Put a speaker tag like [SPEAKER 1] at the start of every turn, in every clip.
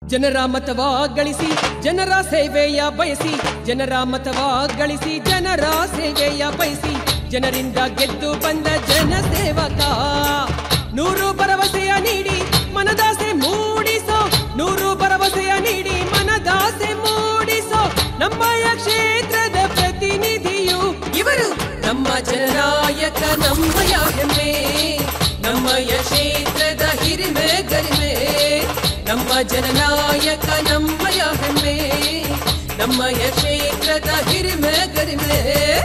[SPEAKER 1] ಜನರ ಮತವ ಗಳಿಸಿ ಜನರ ಸೇವೆಯ ಬಯಸಿ ಜನರ ಮತವ ಗಳಿಸಿ ಜನರ ಸೇವೆಯ ಬಯಸಿ ಜನರಿಂದ ಗೆದ್ದು ಬಂದ ಜನ ಸೇವಕ ನೂರು ಭರವಸೆಯ ನೀಡಿ ಮನದಾಸೆ ಮೂಡಿಸೋ ನೂರು ಭರವಸೆಯ ನೀಡಿ ಮನದಾಸೆ ಮೂಡಿಸೋ ನಮ್ಮಯ ಕ್ಷೇತ್ರದ ಪ್ರತಿನಿಧಿಯು ಇವರು ನಮ್ಮ ಜನನಾಯಕ ನಮ್ಮಯ ಹೆಮ್ಮೆ ನಮ್ಮಯ ಕ್ಷೇತ್ರದ ಹಿರಿಮೆ ಗರಿಮೆ ನಮ್ಮ ಜನನಾಯಕ ನಮ್ಮಯ ಹೆಮ್ಮೆ ನಮ್ಮಯ ಕ್ಷೇತ್ರದ ಹಿರಿಮೆ ಗರಿಮೆ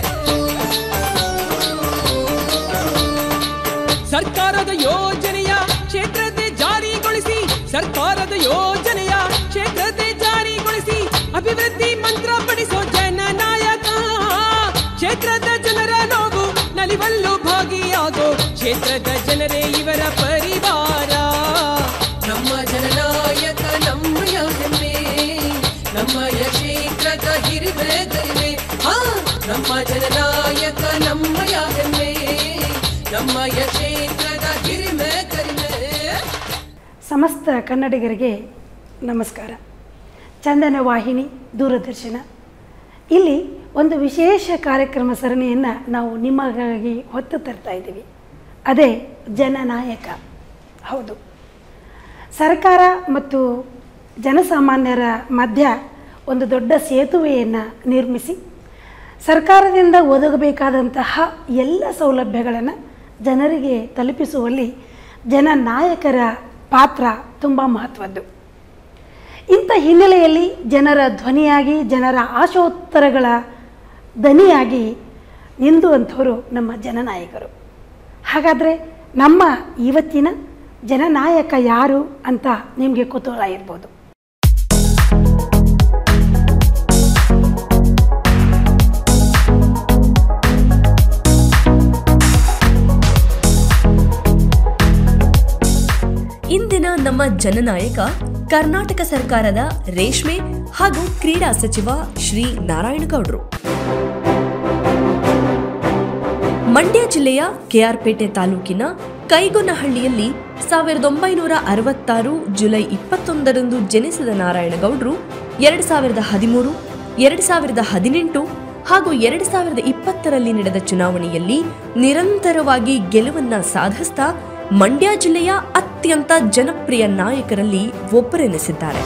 [SPEAKER 1] ಸರ್ಕಾರದ ಯೋಜನೆಯ ಕ್ಷೇತ್ರತೆ ಜಾರಿಗೊಳಿಸಿ ಸರ್ಕಾರದ ಯೋಜನೆಯ ಕ್ಷೇತ್ರತೆ ಜಾರಿಗೊಳಿಸಿ ಅಭಿವೃದ್ಧಿ ಮಂತ್ರ ಪಡಿಸೋ ಜನನಾಯಕ ಕ್ಷೇತ್ರದ ಜನರ ನೋವು ನಲಿವಲ್ಲು ಭಾಗಿಯಾಗೋ ಕ್ಷೇತ್ರದ ಜನರೇ ಇವರ ಪರಿವಾರ ನಮ್ಮ ಜನನಾಯಕ ನಮ್ಮಯ ಹೆಮ್ಮೆ ನಮ್ಮಯ ಕ್ಷೇತ್ರದ ಹಿರಿಮೆ ಗರಿಮೆ ಹಾ ನಮ್ಮ ಜನನಾಯಕ ನಮ್ಮಯ ಹೆಮ್ಮೆ ನಮ್ಮಯ ಕ್ಷೇತ್ರದ ಹಿರಿಮೆ ಗರಿಮೆ
[SPEAKER 2] ಸಮಸ್ತ ಕನ್ನಡಿಗರಿಗೆ ನಮಸ್ಕಾರ ಚಂದನ ವಾಹಿನಿ ದೂರದರ್ಶನ ಇಲ್ಲಿ ಒಂದು ವಿಶೇಷ ಕಾರ್ಯಕ್ರಮ ಸರಣಿಯನ್ನು ನಾವು ನಿಮಗಾಗಿ ಹೊತ್ತು ತರ್ತಾ ಇದ್ದೀವಿ ಅದೇ ಜನನಾಯಕ ಹೌದು ಸರ್ಕಾರ ಮತ್ತು ಜನಸಾಮಾನ್ಯರ ಮಧ್ಯ ಒಂದು ದೊಡ್ಡ ಸೇತುವೆಯನ್ನು ನಿರ್ಮಿಸಿ ಸರ್ಕಾರದಿಂದ ಒದಗಬೇಕಾದಂತಹ ಎಲ್ಲ ಸೌಲಭ್ಯಗಳನ್ನು ಜನರಿಗೆ ತಲುಪಿಸುವಲ್ಲಿ ಜನನಾಯಕರ ಪಾತ್ರ ತುಂಬ ಮಹತ್ವದ್ದು ಇಂಥ ಹಿನ್ನೆಲೆಯಲ್ಲಿ ಜನರ ಧ್ವನಿಯಾಗಿ ಜನರ ಆಶೋತ್ತರಗಳ ದನಿಯಾಗಿ ನಿಂದುವಂಥವರು ನಮ್ಮ ಜನನಾಯಕರು ಹಾಗಾದರೆ ನಮ್ಮ ಇವತ್ತಿನ ಜನನಾಯಕ ಯಾರು ಅಂತ ನಿಮಗೆ ಕುತೂಹಲ ಇರ್ಬೋದು
[SPEAKER 3] ಇಂದಿನ ನಮ್ಮ ಜನನಾಯಕ ಕರ್ನಾಟಕ ಸರ್ಕಾರದ ರೇಷ್ಮೆ ಹಾಗೂ ಕ್ರೀಡಾ ಸಚಿವ ಶ್ರೀ ನಾರಾಯಣಗೌಡರು ಮಂಡ್ಯ ಜಿಲ್ಲೆಯ ಕೆಆರ್ಪೇಟೆ ತಾಲೂಕಿನ ಕೈಗೊನಹಳ್ಳಿಯಲ್ಲಿ ಸಾವಿರದ ಒಂಬೈನೂರ ಅರವತ್ತಾರು ಜುಲೈ ಇಪ್ಪತ್ತೊಂದರಂದು ಜನಿಸಿದ ನಾರಾಯಣಗೌಡರು ಎರಡು ಸಾವಿರದ ಹದಿಮೂರು ಎರಡು ಸಾವಿರದ ಹದಿನೆಂಟು ಹಾಗೂ ಎರಡು ಸಾವಿರದ ಇಪ್ಪತ್ತರಲ್ಲಿ ನಡೆದ ಚುನಾವಣೆಯಲ್ಲಿ ನಿರಂತರವಾಗಿ ಗೆಲುವನ್ನ ಸಾಧಿಸ್ತಾ ಮಂಡ್ಯ ಜಿಲ್ಲೆಯ ಅತ್ಯಂತ ಜನಪ್ರಿಯ ನಾಯಕರಲ್ಲಿ ಒಬ್ಬರೆನಿಸಿದ್ದಾರೆ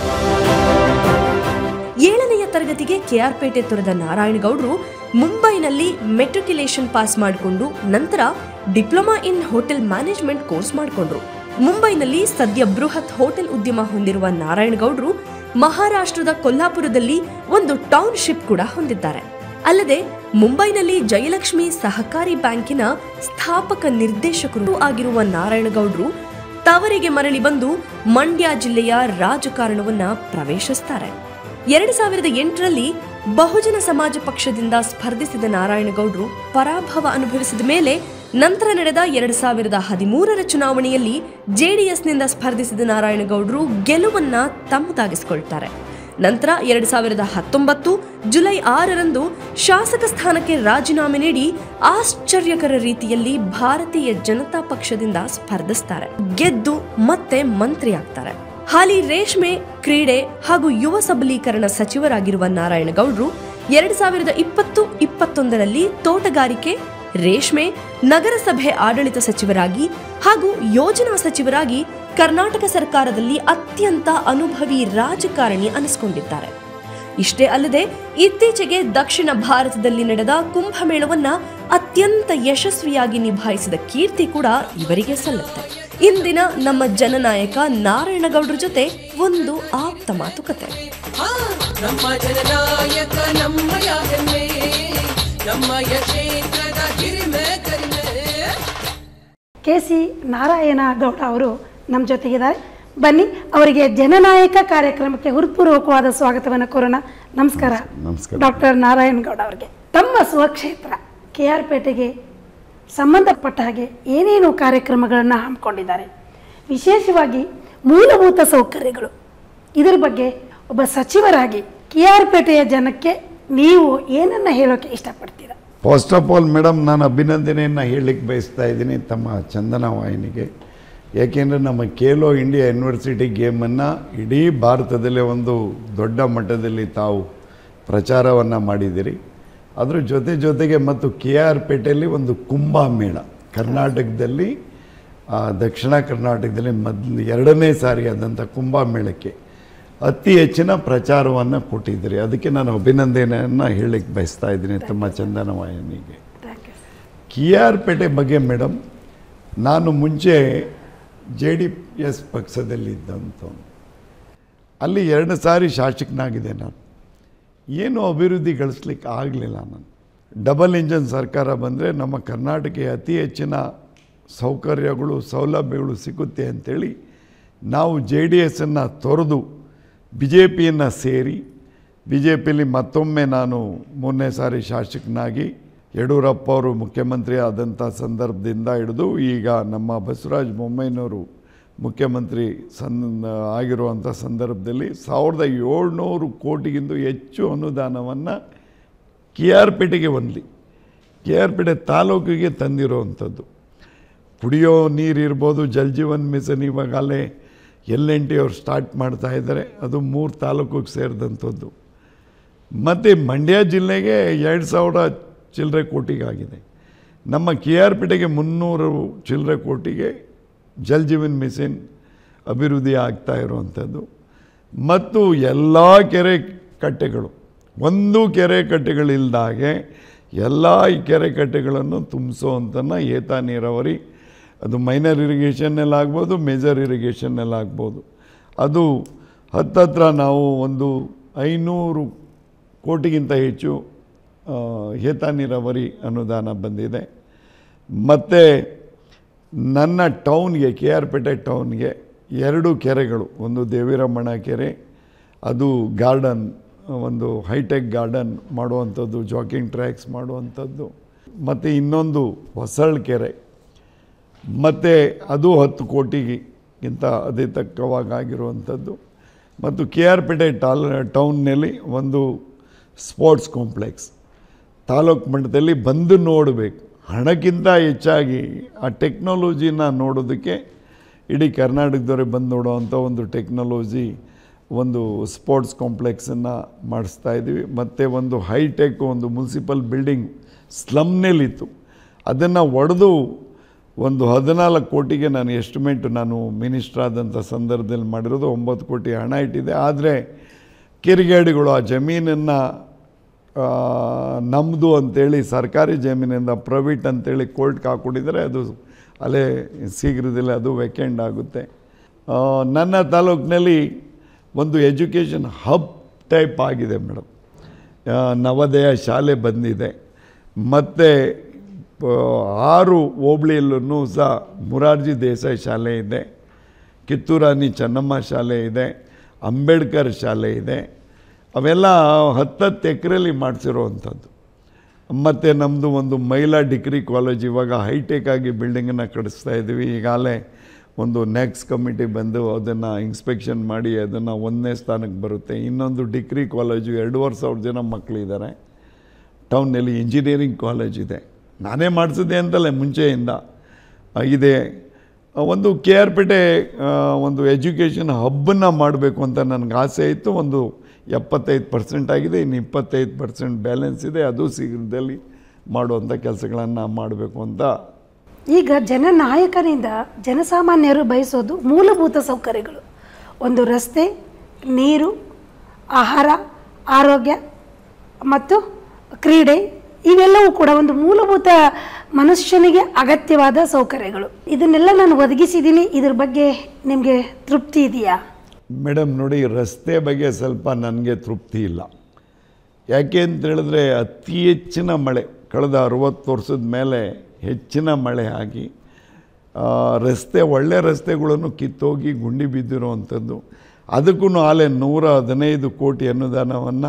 [SPEAKER 3] ಏಳನೆಯ ತರಗತಿಗೆ ಕೆಆರ್ಪೇಟೆ ತೊರೆದ ನಾರಾಯಣಗೌಡರು ಮುಂಬೈನಲ್ಲಿ ಮೆಟ್ರಿಕ್ಯುಲೇಷನ್ ಪಾಸ್ ಮಾಡಿಕೊಂಡು ನಂತರ diploma in hotel management course ಮಾಡಿಕೊಂಡ್ರು ಮುಂಬೈನಲ್ಲಿ ಸದ್ಯ ಬೃಹತ್ ಹೋಟೆಲ್ ಉದ್ಯಮ ಹೊಂದಿರುವ ನಾರಾಯಣಗೌಡರು ಮಹಾರಾಷ್ಟ್ರದ ಕೊಲ್ಹಾಪುರದಲ್ಲಿ ಒಂದು ಟೌನ್ಶಿಪ್ ಕೂಡ ಹೊಂದಿದ್ದಾರೆ ಅಲ್ಲದೆ ಮುಂಬೈನಲ್ಲಿ ಜಯಲಕ್ಷ್ಮಿ ಸಹಕಾರಿ ಬ್ಯಾಂಕಿನ ಸ್ಥಾಪಕ ನಿರ್ದೇಶಕರು ಆಗಿರುವ ನಾರಾಯಣಗೌಡರು ತವರಿಗೆ ಮರಳಿ ಬಂದು ಮಂಡ್ಯ ಜಿಲ್ಲೆಯ ರಾಜಕಾರಣವನ್ನ ಪ್ರವೇಶಿಸ್ತಾರೆ ಎರಡು ಸಾವಿರದ ಎಂಟರಲ್ಲಿ ಬಹುಜನ ಸಮಾಜ ಪಕ್ಷದಿಂದ ಸ್ಪರ್ಧಿಸಿದ ನಾರಾಯಣಗೌಡರು ಪರಾಭವ ಅನುಭವಿಸಿದ ಮೇಲೆ ನಂತರ ನಡೆದ ಎರಡು ಸಾವಿರದ ಹದಿಮೂರರ ಚುನಾವಣೆಯಲ್ಲಿ ಜೆಡಿಎಸ್ನಿಂದ ಸ್ಪರ್ಧಿಸಿದ ನಾರಾಯಣಗೌಡರು ಗೆಲುವನ್ನ ತಮ್ಮದಾಗಿಸಿಕೊಳ್ತಾರೆ ನಂತರ ಎರಡು ಸಾವಿರದ ಹತ್ತೊಂಬತ್ತು ಜುಲೈ ಆರರಂದು ಶಾಸಕ ಸ್ಥಾನಕ್ಕೆ ರಾಜೀನಾಮೆ ನೀಡಿ ಆಶ್ಚರ್ಯಕರ ರೀತಿಯಲ್ಲಿ ಭಾರತೀಯ ಜನತಾ ಪಕ್ಷದಿಂದ ಸ್ಪರ್ಧಿಸ್ತಾರೆ ಗೆದ್ದು ಮತ್ತೆ ಮಂತ್ರಿಯಾಗ್ತಾರೆ ಹಾಲಿ ರೇಷ್ಮೆ ಕ್ರೀಡೆ ಹಾಗೂ ಯುವ ಸಬಲೀಕರಣ ಸಚಿವರಾಗಿರುವ ನಾರಾಯಣಗೌಡರು ಎರಡು ಸಾವಿರದ ಇಪ್ಪತ್ತು ಇಪ್ಪತ್ತೊಂದರಲ್ಲಿ ತೋಟಗಾರಿಕೆ ರೇಷ್ಮೆ ನಗರಸಭೆ ಆಡಳಿತ ಸಚಿವರಾಗಿ ಹಾಗೂ ಯೋಜನಾ ಸಚಿವರಾಗಿ ಕರ್ನಾಟಕ ಸರ್ಕಾರದಲ್ಲಿ ಅತ್ಯಂತ ಅನುಭವಿ ರಾಜಕಾರಣಿ ಅನಿಸಿಕೊಂಡಿದ್ದಾರೆ ಇಷ್ಟೇ ಅಲ್ಲದೆ ಇತ್ತೀಚೆಗೆ ದಕ್ಷಿಣ ಭಾರತದಲ್ಲಿ ನಡೆದ ಕುಂಭಮೇಳವನ್ನ ಅತ್ಯಂತ ಯಶಸ್ವಿಯಾಗಿ ನಿಭಾಯಿಸಿದ ಕೀರ್ತಿ ಕೂಡ ಇವರಿಗೆ ಸಲ್ಲುತ್ತೆ ಇಂದಿನ ನಮ್ಮ ಜನನಾಯಕ ನಾರಾಯಣಗೌಡರ ಜೊತೆ ಒಂದು ಆಪ್ತ ಮಾತುಕತೆ
[SPEAKER 1] ಹಾ, ನಮ್ಮ ಜನನಾಯಕ ನಮ್ಮಯ ಹೆಮ್ಮೆ ನಮ್ಮಯ ಕ್ಷೇತ್ರದ ಹಿರಿಮೆ ಕರಿಮೆ
[SPEAKER 2] ಕೆ ಸಿ ನಾರಾಯಣ ಗೌಡ ಅವರು ನಮ್ಮ ಜೊತೆಗಿದ್ದಾರೆ ಬನ್ನಿ ಅವರಿಗೆ ಜನನಾಯಕ ಕಾರ್ಯಕ್ರಮಕ್ಕೆ ಹೃತ್ಪೂರ್ವಕವಾದ ಸ್ವಾಗತವನ್ನು ಕೋರೋಣ ನಮಸ್ಕಾರ
[SPEAKER 4] ನಮಸ್ಕಾರ.
[SPEAKER 2] ಡಾಕ್ಟರ್ ನಾರಾಯಣ ಗೌಡ ಅವರಿಗೆ ತಮ್ಮ ಸ್ವಕ್ಷೇತ್ರ ಕೆ ಆರ್ ಪೇಟೆಗೆ ಸಂಬಂಧಪಟ್ಟ ಹಾಗೆ ಏನೇನು ಕಾರ್ಯಕ್ರಮಗಳನ್ನು ಹಮ್ಮಿಕೊಂಡಿದ್ದಾರೆ ವಿಶೇಷವಾಗಿ ಮೂಲಭೂತ ಸೌಕರ್ಯಗಳು ಇದರ ಬಗ್ಗೆ ಒಬ್ಬ ಸಚಿವರಾಗಿ ಕೆ ಆರ್ ಪೇಟೆಯ ಜನಕ್ಕೆ ನೀವು ಏನನ್ನ ಹೇಳೋಕೆ ಇಷ್ಟಪಡ್ತೀರಾ
[SPEAKER 4] ಫಸ್ಟ್ ಆಫ್ ಆಲ್ ಮೇಡಮ್ ನಾನು ಅಭಿನಂದನೆಯನ್ನು ಹೇಳಲಿಕ್ಕೆ ಬಯಸ್ತಾ ಇದ್ದೀನಿ ತಮ್ಮ ಚಂದನ ವಾಹಿನಿಗೆ ಯಾಕೆಂದರೆ ನಮ್ಮ ಖೇಲೋ ಇಂಡಿಯಾ ಯೂನಿವರ್ಸಿಟಿ ಗೇಮನ್ನು ಇಡೀ ಭಾರತದಲ್ಲೇ ಒಂದು ದೊಡ್ಡ ಮಟ್ಟದಲ್ಲಿ ತಾವು ಪ್ರಚಾರವನ್ನು ಮಾಡಿದಿರಿ ಅದ್ರ ಜೊತೆ ಜೊತೆಗೆ ಮತ್ತು ಕೆ ಆರ್ ಪೇಟೆಯಲ್ಲಿ ಒಂದು ಕುಂಭಮೇಳ ಕರ್ನಾಟಕದಲ್ಲಿ ಆ, ದಕ್ಷಿಣ ಕರ್ನಾಟಕದಲ್ಲಿ ಮೊದಲು ಎರಡನೇ ಸಾರಿ ಆದಂಥ ಕುಂಭಮೇಳಕ್ಕೆ ಅತಿ ಹೆಚ್ಚಿನ ಪ್ರಚಾರವನ್ನು ಕೊಟ್ಟಿದ್ದೀರಿ ಅದಕ್ಕೆ ನಾನು ಅಭಿನಂದನೆಯನ್ನು ಹೇಳಲಿಕ್ಕೆ ಬಯಸ್ತಾ ಇದ್ದೀನಿ ತಮ್ಮ ಚಂದನ ವಾಹಿನಿಗೆ
[SPEAKER 2] ಥ್ಯಾಂಕ್ ಯು
[SPEAKER 4] ಕೆ ಆರ್ ಪೇಟೆ ಬಗ್ಗೆ ಮೇಡಮ್ ನಾನು ಮುಂಚೆ ಜೆ ಡಿ ಎಸ್ ಪಕ್ಷದಲ್ಲಿದ್ದಂಥವ್ನು ಅಲ್ಲಿ ಎರಡು ಸಾರಿ ಶಾಸಕನಾಗಿದೆ ನಾನು ಏನು ಅಭಿವೃದ್ಧಿ ಗಳಿಸ್ಲಿಕ್ಕೆ ಆಗಲಿಲ್ಲ ನಾನು ಡಬಲ್ ಇಂಜನ್ ಸರ್ಕಾರ ಬಂದರೆ ನಮ್ಮ ಕರ್ನಾಟಕಕ್ಕೆ ಅತಿ ಹೆಚ್ಚಿನ ಸೌಕರ್ಯಗಳು ಸೌಲಭ್ಯಗಳು ಸಿಗುತ್ತೆ ಅಂಥೇಳಿ ನಾವು ಜೆ ಡಿ ಎಸ್ಸನ್ನು ತೊರೆದು ಬಿ ಜೆ ಪಿಯನ್ನು ಸೇರಿ ಬಿ ಜೆ ಪಿಲಿ ಮತ್ತೊಮ್ಮೆ ನಾನು ಮೂರನೇ ಸಾರಿ ಶಾಸಕನಾಗಿ ಯಡಿಯೂರಪ್ಪ ಅವರು ಮುಖ್ಯಮಂತ್ರಿ ಆದಂಥ ಸಂದರ್ಭದಿಂದ ಹಿಡಿದು ಈಗ ನಮ್ಮ ಬಸವರಾಜ ಬೊಮ್ಮಾಯಿನವರು ಮುಖ್ಯಮಂತ್ರಿ ಸನ್ ಆಗಿರುವಂಥ ಸಂದರ್ಭದಲ್ಲಿ ಸಾವಿರದ ಏಳ್ನೂರು ಕೋಟಿಗಿಂತ ಹೆಚ್ಚು ಅನುದಾನವನ್ನು ಕೆ ಆರ್ ಪೇಟೆಗೆ ಒಂದ್ಲಿ ಕೆ ಆರ್ ಪೇಟೆ ತಾಲೂಕಿಗೆ ತಂದಿರೋವಂಥದ್ದು ಕುಡಿಯೋ ನೀರು ಇರ್ಬೋದು ಜಲ್ ಜೀವನ್ ಮಿಷನ್ ಇವಾಗಲೇ ಎಲ್ ಎನ್ ಟಿ ಅವ್ರು ಸ್ಟಾರ್ಟ್ ಮಾಡ್ತಾ ಇದ್ದಾರೆ ಅದು ಮೂರು ತಾಲೂಕಿಗೆ ಸೇರಿದಂಥದ್ದು ಮತ್ತು ಮಂಡ್ಯ ಜಿಲ್ಲೆಗೆ ಎರಡು ಸಾವಿರ ಚಿಲ್ಲರೆ ಕೋಟಿಗಾಗಿದೆ ನಮ್ಮ ಕೆ ಆರ್ ಪೇಟೆಗೆ ಮುನ್ನೂರು ಚಿಲ್ಲರೆ ಕೋಟಿಗೆ ಜಲ್ ಜೀವನ್ ಮಿಷನ್ ಅಭಿವೃದ್ಧಿ ಆಗ್ತಾ ಇರುವಂಥದ್ದು ಮತ್ತು ಎಲ್ಲ ಕೆರೆ ಕಟ್ಟೆಗಳು ಒಂದು ಕೆರೆ ಕಟ್ಟೆಗಳಿಲ್ದಾಗೆ ಎಲ್ಲ ಈ ಕೆರೆ ಕಟ್ಟೆಗಳನ್ನು ತುಂಬಿಸೋವಂಥನ್ನ ಏತ ನೀರಾವರಿ ಅದು ಮೈನರ್ ಇರಿಗೇಷನ್ನಲ್ಲಿ ಆಗ್ಬೋದು ಮೇಜರ್ ಇರಿಗೇಷನ್ನಲ್ಲಿ ಆಗ್ಬೋದು ಅದು ಹತ್ತತ್ರ ನಾವು ಒಂದು ಐನೂರು ಕೋಟಿಗಿಂತ ಹೆಚ್ಚು ಆ, ಏತ ನೀರಾವರಿ ಅನುದಾನ ಬಂದಿದೆ ಮತ್ತು ನನ್ನ ಟೌನ್ಗೆ ಕೆ ಆರ್ ಪೇಟೆ ಟೌನ್ಗೆ ಎರಡು ಕೆರೆಗಳು ಒಂದು ದೇವಿರಮ್ಮಣ ಕೆರೆ ಅದು ಗಾರ್ಡನ್ ಒಂದು ಹೈಟೆಕ್ ಗಾರ್ಡನ್ ಮಾಡುವಂಥದ್ದು ಜಾಕಿಂಗ್ ಟ್ರ್ಯಾಕ್ಸ್ ಮಾಡುವಂಥದ್ದು ಮತ್ತು ಇನ್ನೊಂದು ಹೊಸಳ್ ಕೆರೆ ಮತ್ತು ಅದು ಹತ್ತು ಕೋಟಿಗಿಂತ ಅದೇ ತಕ್ಕವಾಗಿರುವಂಥದ್ದು ಮತ್ತು ಕೆ ಆರ್ ಪೇಟೆ ಟಾಲ್ ಟೌನ್ನಲ್ಲಿ ಒಂದು ಸ್ಪೋರ್ಟ್ಸ್ ಕಾಂಪ್ಲೆಕ್ಸ್ ತಾಲೂಕು ಮಟ್ಟದಲ್ಲಿ ಬಂದು ನೋಡಬೇಕು ಹಣಕ್ಕಿಂತ ಹೆಚ್ಚಾಗಿ ಆ ಟೆಕ್ನಾಲಜಿನ ನೋಡೋದಕ್ಕೆ ಇಡೀ ಕರ್ನಾಟಕದವರೇ ಬಂದು ನೋಡೋವಂಥ ಒಂದು ಟೆಕ್ನಾಲಜಿ ಒಂದು ಸ್ಪೋರ್ಟ್ಸ್ ಕಾಂಪ್ಲೆಕ್ಸನ್ನು ಮಾಡಿಸ್ತಾ ಇದ್ದೀವಿ ಮತ್ತು ಒಂದು ಹೈಟೆಕ್ ಒಂದು ಮುನ್ಸಿಪಲ್ ಬಿಲ್ಡಿಂಗ್ ಸ್ಲಮ್ನಲ್ಲಿತ್ತು ಅದನ್ನು ಒಡೆದು ಒಂದು ಹದಿನಾಲ್ಕು ಕೋಟಿಗೆ ನಾನು ಎಸ್ಟಿಮೇಟ್ ನಾನು ಮಿನಿಸ್ಟರ್ ಆದಂಥ ಸಂದರ್ಭದಲ್ಲಿ ಮಾಡಿರೋದು ಒಂಬತ್ತು ಕೋಟಿ ಹಣ ಇಟ್ಟಿದೆ ಆದರೆ ಕಿರಿಗೇಡಿಗಳು ಆ ಜಮೀನನ್ನು ನಮ್ಮದು ಅಂತೇಳಿ ಸರ್ಕಾರಿ ಜಮೀನಿಂದ ಪ್ರೈವೇಟ್ ಅಂತೇಳಿ ಕೋರ್ಟ್ಗೆ ಹಾಕ್ಕೊಂಡಿದ್ದಾರೆ ಅದು ಅಲ್ಲೇ ಶೀಘ್ರದಲ್ಲೇ ಅದು ವೆಕೆಂಡ್ ಆಗುತ್ತೆ ಆ, ನನ್ನ ತಾಲೂಕಿನಲ್ಲಿ ಒಂದು ಎಜುಕೇಷನ್ ಹಬ್ ಟೈಪ್ ಆಗಿದೆ ಮೇಡಮ್ ಆ, ನವೋದಯ ಶಾಲೆ ಬಂದಿದೆ ಮತ್ತು ಆರು ಹೋಬಳಿಯಲ್ಲೂ ಸಹ ಮುರಾರ್ಜಿ ದೇಸಾಯಿ ಶಾಲೆ ಇದೆ ಕಿತ್ತೂರಾಣಿ ಚೆನ್ನಮ್ಮ ಶಾಲೆ ಇದೆ ಅಂಬೇಡ್ಕರ್ ಶಾಲೆ ಇದೆ ಅವೆಲ್ಲ ಹತ್ತತ್ತು ಎಕರೆಲಿ ಮಾಡಿಸಿರೋವಂಥದ್ದು ಮತ್ತು ನಮ್ಮದು ಒಂದು ಮಹಿಳಾ ಡಿಗ್ರಿ ಕಾಲೇಜ್ ಇವಾಗ ಹೈಟೆಕ್ ಆಗಿ ಬಿಲ್ಡಿಂಗನ್ನು ಕಟ್ಟಿಸ್ತಾ ಇದ್ದೀವಿ ಈಗಾಗಲೇ ಒಂದು ನೆಕ್ಸ್ ಕಮಿಟಿ ಬಂದು ಅದನ್ನು ಇನ್ಸ್ಪೆಕ್ಷನ್ ಮಾಡಿ ಅದನ್ನು ಒಂದನೇ ಸ್ಥಾನಕ್ಕೆ ಬರುತ್ತೆ ಇನ್ನೊಂದು ಡಿಗ್ರಿ ಕಾಲೇಜು ಎರಡೂವರೆ ಸಾವಿರ ಜನ ಮಕ್ಕಳಿದ್ದಾರೆ ಟೌನ್ನಲ್ಲಿ ಇಂಜಿನಿಯರಿಂಗ್ ಕಾಲೇಜ್ ಇದೆ ನಾನೇ ಮಾಡಿಸಿದ್ದೆ ಅಂತಲೇ ಮುಂಚೆಯಿಂದ ಆ, ಇದೆ ಆ, ಒಂದು ಕೆ ಆರ್ ಪೇಟೆ ಆ, ಒಂದು ಎಜುಕೇಷನ್ ಹಬ್ಬನ್ನು ಮಾಡಬೇಕು ಅಂತ ನನಗೆ ಆಸೆ ಇತ್ತು ಒಂದು ಎಪ್ಪತ್ತೈದು ಪರ್ಸೆಂಟ್ ಆಗಿದೆ ಇನ್ನು ಇಪ್ಪತ್ತೈದು ಪರ್ಸೆಂಟ್ ಬ್ಯಾಲೆನ್ಸ್ ಇದೆ ಅದು ಶೀಘ್ರದಲ್ಲಿ ಮಾಡುವಂಥ ಕೆಲಸಗಳನ್ನು ಮಾಡಬೇಕು ಅಂತ
[SPEAKER 2] ಈಗ ಜನನಾಯಕನಿಂದ ಜನಸಾಮಾನ್ಯರು ಬಯಸೋದು ಮೂಲಭೂತ ಸೌಕರ್ಯಗಳು ಒಂದು ರಸ್ತೆ ನೀರು ಆಹಾರ ಆರೋಗ್ಯ ಮತ್ತು ಕ್ರೀಡೆ ಇವೆಲ್ಲವೂ ಕೂಡ ಒಂದು ಮೂಲಭೂತ ಮನುಷ್ಯನಿಗೆ ಅಗತ್ಯವಾದ ಸೌಕರ್ಯಗಳು ಇದನ್ನೆಲ್ಲ ನಾನು ಒದಗಿಸಿದ್ದೀನಿ ಇದ್ರ ಬಗ್ಗೆ ನಿಮಗೆ ತೃಪ್ತಿ ಇದೆಯಾ
[SPEAKER 4] ಮೇಡಮ್ ನೋಡಿ ರಸ್ತೆ ಬಗ್ಗೆ ಸ್ವಲ್ಪ ನನಗೆ ತೃಪ್ತಿ ಇಲ್ಲ ಯಾಕೆ ಅಂತ ಹೇಳಿದ್ರೆ ಅತಿ ಹೆಚ್ಚಿನ ಮಳೆ ಕಳೆದ ಅರುವತ್ತು ವರ್ಷದ ಮೇಲೆ ಹೆಚ್ಚಿನ ಮಳೆ ಆಗಿ ಆ, ರಸ್ತೆ ಒಳ್ಳೆ ರಸ್ತೆಗಳನ್ನು ಕಿತ್ತೋಗಿ ಗುಂಡಿ ಬಿದ್ದಿರುವಂಥದ್ದು ಅದಕ್ಕೂ ಆಲೆ ನೂರ ಹದಿನೈದು ಕೋಟಿ ಅನುದಾನವನ್ನು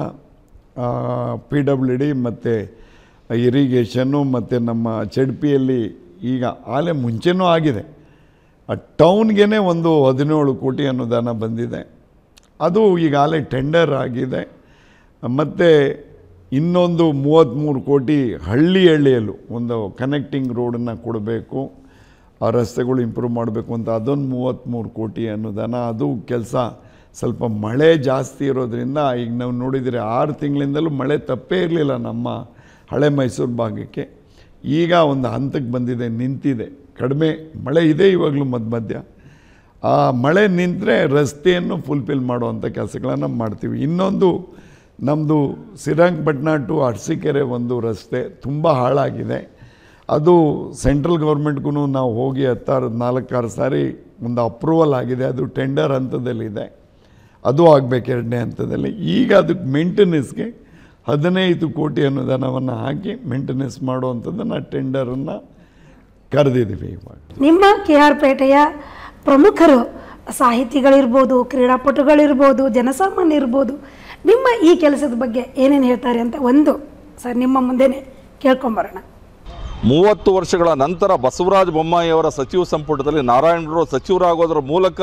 [SPEAKER 4] ಪಿ ಡಬ್ಲ್ಯೂ ಡಿ ಮತ್ತು ಇರಿಗೇಷನ್ನು ಮತ್ತು ನಮ್ಮ ಚೆಡ್ಪಿಯಲ್ಲಿ ಈಗ ಆಲೆ ಮುಂಚೆನೂ ಆಗಿದೆ ಆ ಟೌನ್ಗೆ ಒಂದು ಹದಿನೇಳು ಕೋಟಿ ಅನುದಾನ ಬಂದಿದೆ ಅದು ಈಗಾಗಲೇ ಟೆಂಡರ್ ಆಗಿದೆ ಮತ್ತು ಇನ್ನೊಂದು ಮೂವತ್ತ್ಮೂರು ಕೋಟಿ ಹಳ್ಳಿ ಹಳ್ಳಿಯಲ್ಲೂ ಒಂದು ಕನೆಕ್ಟಿಂಗ್ ರೋಡನ್ನು ಕೊಡಬೇಕು ಆ ರಸ್ತೆಗಳು ಇಂಪ್ರೂವ್ ಮಾಡಬೇಕು ಅಂತ ಅದೊಂದು ಮೂವತ್ತ್ಮೂರು ಕೋಟಿ ಅನುದಾನ ಅದು ಕೆಲಸ ಸ್ವಲ್ಪ ಮಳೆ ಜಾಸ್ತಿ ಇರೋದ್ರಿಂದ ಈಗ ನಾವು ನೋಡಿದರೆ ಆರು ತಿಂಗಳಿಂದಲೂ ಮಳೆ ತಪ್ಪೇ ಇರಲಿಲ್ಲ ನಮ್ಮ ಹಳೆ ಮೈಸೂರು ಭಾಗಕ್ಕೆ ಈಗ ಒಂದು ಹಂತಕ್ಕೆ ಬಂದಿದೆ ನಿಂತಿದೆ ಕಡಿಮೆ ಮಳೆ ಇದೆ ಇವಾಗಲೂ ಮಧ್ಯ ಮಧ್ಯ ಆ ಮಳೆ ನಿಂತರೆ ರಸ್ತೆಯನ್ನು ಫುಲ್ಫಿಲ್ ಮಾಡುವಂಥ ಕೆಲಸಗಳನ್ನು ಮಾಡ್ತೀವಿ ಇನ್ನೊಂದು ನಮ್ಮದು ಶ್ರೀರಂಗಪಟ್ಟಣ ಟು ಅರಸೀಕೆರೆ ಒಂದು ರಸ್ತೆ ತುಂಬ ಹಾಳಾಗಿದೆ ಅದು ಸೆಂಟ್ರಲ್ ಗೌರ್ಮೆಂಟ್ಗೂ ನಾವು ಹೋಗಿ ಹತ್ತಾರು ನಾಲ್ಕಾರು ಸಾರಿ ಒಂದು ಅಪ್ರೂವಲ್ ಆಗಿದೆ ಅದು ಟೆಂಡರ್ ಹಂತದಲ್ಲಿದೆ ಅದು ಆಗಬೇಕು ಎರಡನೇ ಹಂತದಲ್ಲಿ ಈಗ ಅದಕ್ಕೆ ಮೇಂಟೆನೆನ್ಸ್ಗೆ ಹದಿನೈದು ಕೋಟಿ ಅನುದಾನವನ್ನು ಹಾಕಿ ಮೇಂಟೆನೆನ್ಸ್ ಮಾಡುವಂಥದ್ದನ್ನು ಟೆಂಡರನ್ನು ಕರೆದಿದ್ದೀವಿ ಇವಾಗ
[SPEAKER 2] ನಿಮ್ಮ ಕೆ ಆರ್ ಪೇಟೆಯ ಪ್ರಮುಖರು ಸಾಹಿತಿಗಳಿರ್ಬೋದು ಕ್ರೀಡಾಪಟುಗಳಿರ್ಬೋದು ಜನಸಾಮಾನ್ಯ ಇರ್ಬೋದು ನಿಮ್ಮ ಈ ಕೆಲಸದ ಬಗ್ಗೆ ಏನೇನು ಹೇಳ್ತಾರೆ ಅಂತ ಒಂದು ಸರ್ ನಿಮ್ಮ ಮುಂದೆನೇ ಕೇಳ್ಕೊಂಬರೋಣ
[SPEAKER 5] ಮೂವತ್ತು ವರ್ಷಗಳ ನಂತರ ಬಸವರಾಜ ಬೊಮ್ಮಾಯಿಯವರ ಸಚಿವ ಸಂಪುಟದಲ್ಲಿ ನಾರಾಯಣಗೌಡರು ಸಚಿವರಾಗೋದ್ರ ಮೂಲಕ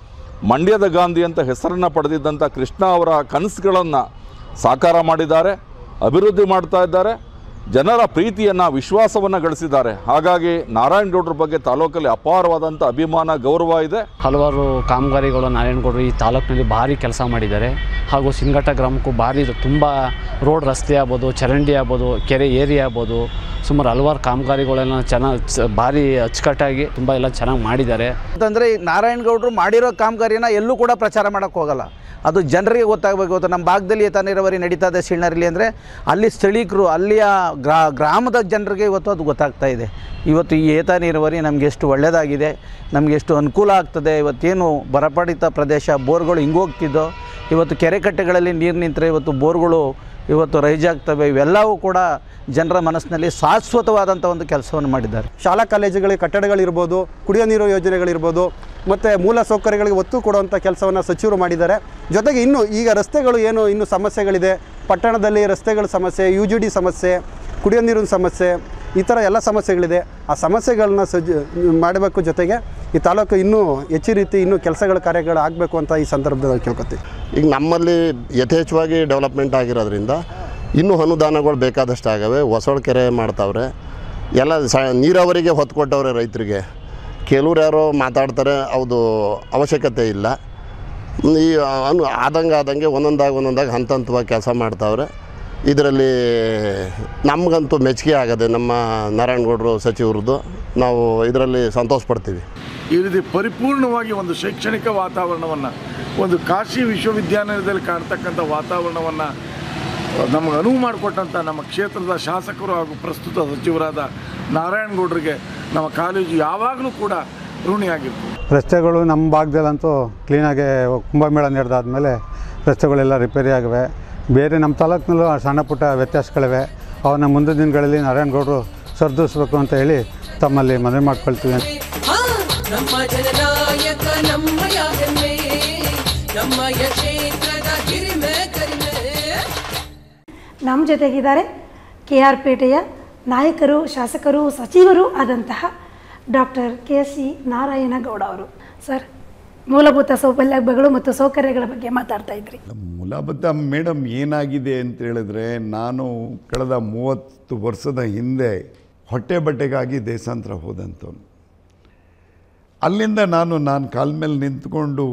[SPEAKER 5] ಮಂಡ್ಯದ ಗಾಂಧಿ ಅಂತ ಹೆಸರನ್ನು ಪಡೆದಿದ್ದಂಥ ಕೃಷ್ಣ ಅವರ ಕನಸುಗಳನ್ನು ಸಾಕಾರ ಮಾಡಿದ್ದಾರೆ ಅಭಿವೃದ್ಧಿ ಮಾಡ್ತಾ ಇದ್ದಾರೆ ಜನರ ಪ್ರೀತಿಯನ್ನು ವಿಶ್ವಾಸವನ್ನು ಗಳಿಸಿದ್ದಾರೆ ಹಾಗಾಗಿ ನಾರಾಯಣಗೌಡರ ಬಗ್ಗೆ ತಾಲೂಕಲ್ಲಿ ಅಪಾರವಾದಂಥ ಅಭಿಮಾನ ಗೌರವ ಇದೆ
[SPEAKER 6] ಹಲವಾರು ಕಾಮಗಾರಿಗಳು ನಾರಾಯಣಗೌಡರು ಈ ತಾಲೂಕಿನಲ್ಲಿ ಭಾರಿ ಕೆಲಸ ಮಾಡಿದ್ದಾರೆ ಹಾಗೂ ಸಿಂಗಟ ಗ್ರಾಮಕ್ಕೂ ಭಾರಿ ತುಂಬ ರೋಡ್ ರಸ್ತೆ ಆಗ್ಬೋದು ಚರಂಡಿ ಆಗ್ಬೋದು ಕೆರೆ ಏರಿ ಆಗ್ಬೋದು ಸುಮಾರು ಹಲವಾರು ಕಾಮಗಾರಿಗಳೆಲ್ಲ ಚೆನ್ನಾಗಿ ಚ- ಭಾರಿ ಅಚ್ಚುಕಟ್ಟಾಗಿ ತುಂಬ ಎಲ್ಲ ಚೆನ್ನಾಗಿ ಮಾಡಿದ್ದಾರೆ
[SPEAKER 7] ಅಂತಂದರೆ ಈ ನಾರಾಯಣಗೌಡರು ಮಾಡಿರೋ ಕಾಮಗಾರಿನ ಎಲ್ಲೂ ಕೂಡ ಪ್ರಚಾರ ಮಾಡೋಕ್ಕೆ ಹೋಗಲ್ಲ ಅದು ಜನರಿಗೆ ಗೊತ್ತಾಗಬೇಕು ಇವತ್ತು ನಮ್ಮ ಭಾಗದಲ್ಲಿ ಏತ ನೀರಾವರಿ ನಡೀತಾ ಇದೆ ಶಿಳ್ನರಲ್ಲಿ ಅಂದರೆ ಅಲ್ಲಿ ಸ್ಥಳೀಕರು ಅಲ್ಲಿಯ ಗ್ರಾ ಗ್ರಾಮದ ಜನರಿಗೆ ಇವತ್ತು ಅದು ಗೊತ್ತಾಗ್ತಾ ಇದೆ ಇವತ್ತು ಈ ಏತ ನೀರಾವರಿ ನಮಗೆ ಎಷ್ಟು ಒಳ್ಳೆಯದಾಗಿದೆ ನಮಗೆ ಎಷ್ಟು ಅನುಕೂಲ ಆಗ್ತದೆ ಇವತ್ತೇನು ಬರಪಡಿತ ಪ್ರದೇಶ ಬೋರ್ಗಳು ಹಿಂಗೋಗ್ತಿದ್ದೋ ಇವತ್ತು ಕೆರೆ ಕಟ್ಟೆಗಳಲ್ಲಿ ನೀರು ನಿಂತರೆ ಇವತ್ತು ಬೋರ್ಗಳು ಇವತ್ತು ರೈಜ್ ಆಗ್ತವೆ ಇವೆಲ್ಲವೂ ಕೂಡ ಜನರ ಮನಸ್ಸಿನಲ್ಲಿ ಶಾಶ್ವತವಾದಂಥ ಒಂದು ಕೆಲಸವನ್ನು ಮಾಡಿದ್ದಾರೆ
[SPEAKER 8] ಶಾಲಾ ಕಾಲೇಜುಗಳಿಗೆ ಕಟ್ಟಡಗಳಿರ್ಬೋದು ಕುಡಿಯೋ ನೀರು ಯೋಜನೆಗಳಿರ್ಬೋದು ಮತ್ತು ಮೂಲ ಸೌಕರ್ಯಗಳಿಗೆ ಒತ್ತು ಕೊಡುವಂಥ ಕೆಲಸವನ್ನು ಸಚಿವರು ಮಾಡಿದ್ದಾರೆ ಜೊತೆಗೆ ಇನ್ನು ಈಗ ರಸ್ತೆಗಳು ಏನು ಇನ್ನು ಸಮಸ್ಯೆಗಳಿದೆ ಪಟ್ಟಣದಲ್ಲಿ ರಸ್ತೆಗಳ ಸಮಸ್ಯೆ ಯು ಜಿ ಡಿ ಸಮಸ್ಯೆ ಕುಡಿಯೋ ನೀರಿನ ಸಮಸ್ಯೆ ಈ ಥರ ಎಲ್ಲ ಸಮಸ್ಯೆಗಳಿದೆ ಆ ಸಮಸ್ಯೆಗಳನ್ನ ಸಜ್ಜ ಮಾಡಬೇಕು ಜೊತೆಗೆ ಈ ತಾಲೂಕು ಇನ್ನೂ ಹೆಚ್ಚು ರೀತಿ ಇನ್ನೂ ಕೆಲಸಗಳ ಕಾರ್ಯಗಳು ಆಗಬೇಕು ಅಂತ ಈ ಸಂದರ್ಭದಲ್ಲಿ ಕೇಳ್ಕೊತೀವಿ
[SPEAKER 9] ಈಗ ನಮ್ಮಲ್ಲಿ ಯಥೇಚ್ಛವಾಗಿ ಡೆವಲಪ್ಮೆಂಟ್ ಆಗಿರೋದ್ರಿಂದ ಇನ್ನೂ ಅನುದಾನಗಳು ಬೇಕಾದಷ್ಟು ಆಗವೆ ಹೊಸಳ ಕೆರೆ ಮಾಡ್ತಾವ್ರೆ ಎಲ್ಲ ಸ ನೀರಾವರಿಗೆ ಹೊತ್ತು ಕೊಟ್ಟವ್ರೆ ರೈತರಿಗೆ ಕೆಲವ್ರು ಯಾರೋ ಮಾತಾಡ್ತಾರೆ ಅದು ಅವಶ್ಯಕತೆ ಇಲ್ಲ ಈ ಅನು ಆದಂಗೆ ಆದಂಗೆ ಒಂದೊಂದಾಗಿ ಒಂದೊಂದಾಗಿ ಹಂತ ಹಂತವಾಗಿ ಕೆಲಸ ಮಾಡ್ತಾವ್ರೆ ಇದರಲ್ಲಿ ನಮಗಂತೂ ಮೆಚ್ಚುಗೆ ಆಗದೆ ನಮ್ಮ ನಾರಾಯಣಗೌಡರು ಸಚಿವರದ್ದು ನಾವು ಇದರಲ್ಲಿ ಸಂತೋಷ ಪಡ್ತೀವಿ
[SPEAKER 10] ಈ ರೀತಿ ಪರಿಪೂರ್ಣವಾಗಿ ಒಂದು ಶೈಕ್ಷಣಿಕ ವಾತಾವರಣವನ್ನು ಒಂದು ಕಾಶಿ ವಿಶ್ವವಿದ್ಯಾನಿಲಯದಲ್ಲಿ ಕಾಣ್ತಕ್ಕಂಥ ವಾತಾವರಣವನ್ನು ನಮಗೆ ಅನುವು ಮಾಡಿಕೊಟ್ಟಂಥ ನಮ್ಮ ಕ್ಷೇತ್ರದ ಶಾಸಕರು ಹಾಗೂ ಪ್ರಸ್ತುತ ಸಚಿವರಾದ ನಾರಾಯಣಗೌಡರಿಗೆ ನಮ್ಮ ಕಾಲೇಜು ಯಾವಾಗಲೂ ಕೂಡ ಋಣಿಯಾಗಿರ್ತೀವಿ
[SPEAKER 8] ರಸ್ತೆಗಳು ನಮ್ಮ ಭಾಗದಲ್ಲಂತೂ ಕ್ಲೀನಾಗಿ ಕುಂಭಮೇಳ ನಡೆದಾದ್ಮೇಲೆ ರಸ್ತೆಗಳೆಲ್ಲ ರಿಪೇರಿ ಆಗಿವೆ ಬೇರೆ ನಮ್ಮ ತಾಲೂಕಿನಲ್ಲೂ ಸಣ್ಣ ಪುಟ್ಟ ವ್ಯತ್ಯಾಸಗಳಿವೆ ಅವನ್ನ ಮುಂದಿನ ದಿನಗಳಲ್ಲಿ ನಾರಾಯಣಗೌಡರು ಸರಿದೂಡಿಸ್ಬೇಕು ಅಂತ ಹೇಳಿ ತಮ್ಮಲ್ಲಿ ಮನವಿ ಮಾಡ್ಕೊಳ್ತೀವಿ
[SPEAKER 1] ಹಾ ನಮ್ಮ ಜನನಾಯಕ ನಮ್ಮಯ ಹೆಮ್ಮೆ ನಮ್ಮಯ ಕ್ಷೇತ್ರದ ಹಿರಿಮೆ ಕರಿಮೆ
[SPEAKER 2] ನಮ್ಮ ಜೊತೆಗಿದ್ದಾರೆ ಕೆ ಆರ್ ಪೇಟೆಯ ನಾಯಕರು ಶಾಸಕರು ಸಚಿವರು ಆದಂತಹ ಡಾಕ್ಟರ್ ಕೆ ಸಿ ನಾರಾಯಣಗೌಡ ಅವರು ಸರ್ ಮೂಲಭೂತ ಸೌಲಭ್ಯಗಳು ಮತ್ತು ಸೌಕರ್ಯಗಳ ಬಗ್ಗೆ ಮಾತಾಡ್ತಾ ಇದ್ರಿ
[SPEAKER 4] ಮೂಲಭೂತ ಮೇಡಮ್ ಏನಾಗಿದೆ ಅಂತ ಹೇಳಿದ್ರೆ ನಾನು ಕಳೆದ ಮೂವತ್ತು ವರ್ಷದ ಹಿಂದೆ ಹೊಟ್ಟೆ ಬಟ್ಟೆಗಾಗಿ ದೇಶಾಂತರ ಹೋದಂಥವ್ನು ಅಲ್ಲಿಂದ ನಾನು ನಾನು ಕಾಲ ಮೇಲೆ ನಿಂತ್ಕೊಂಡು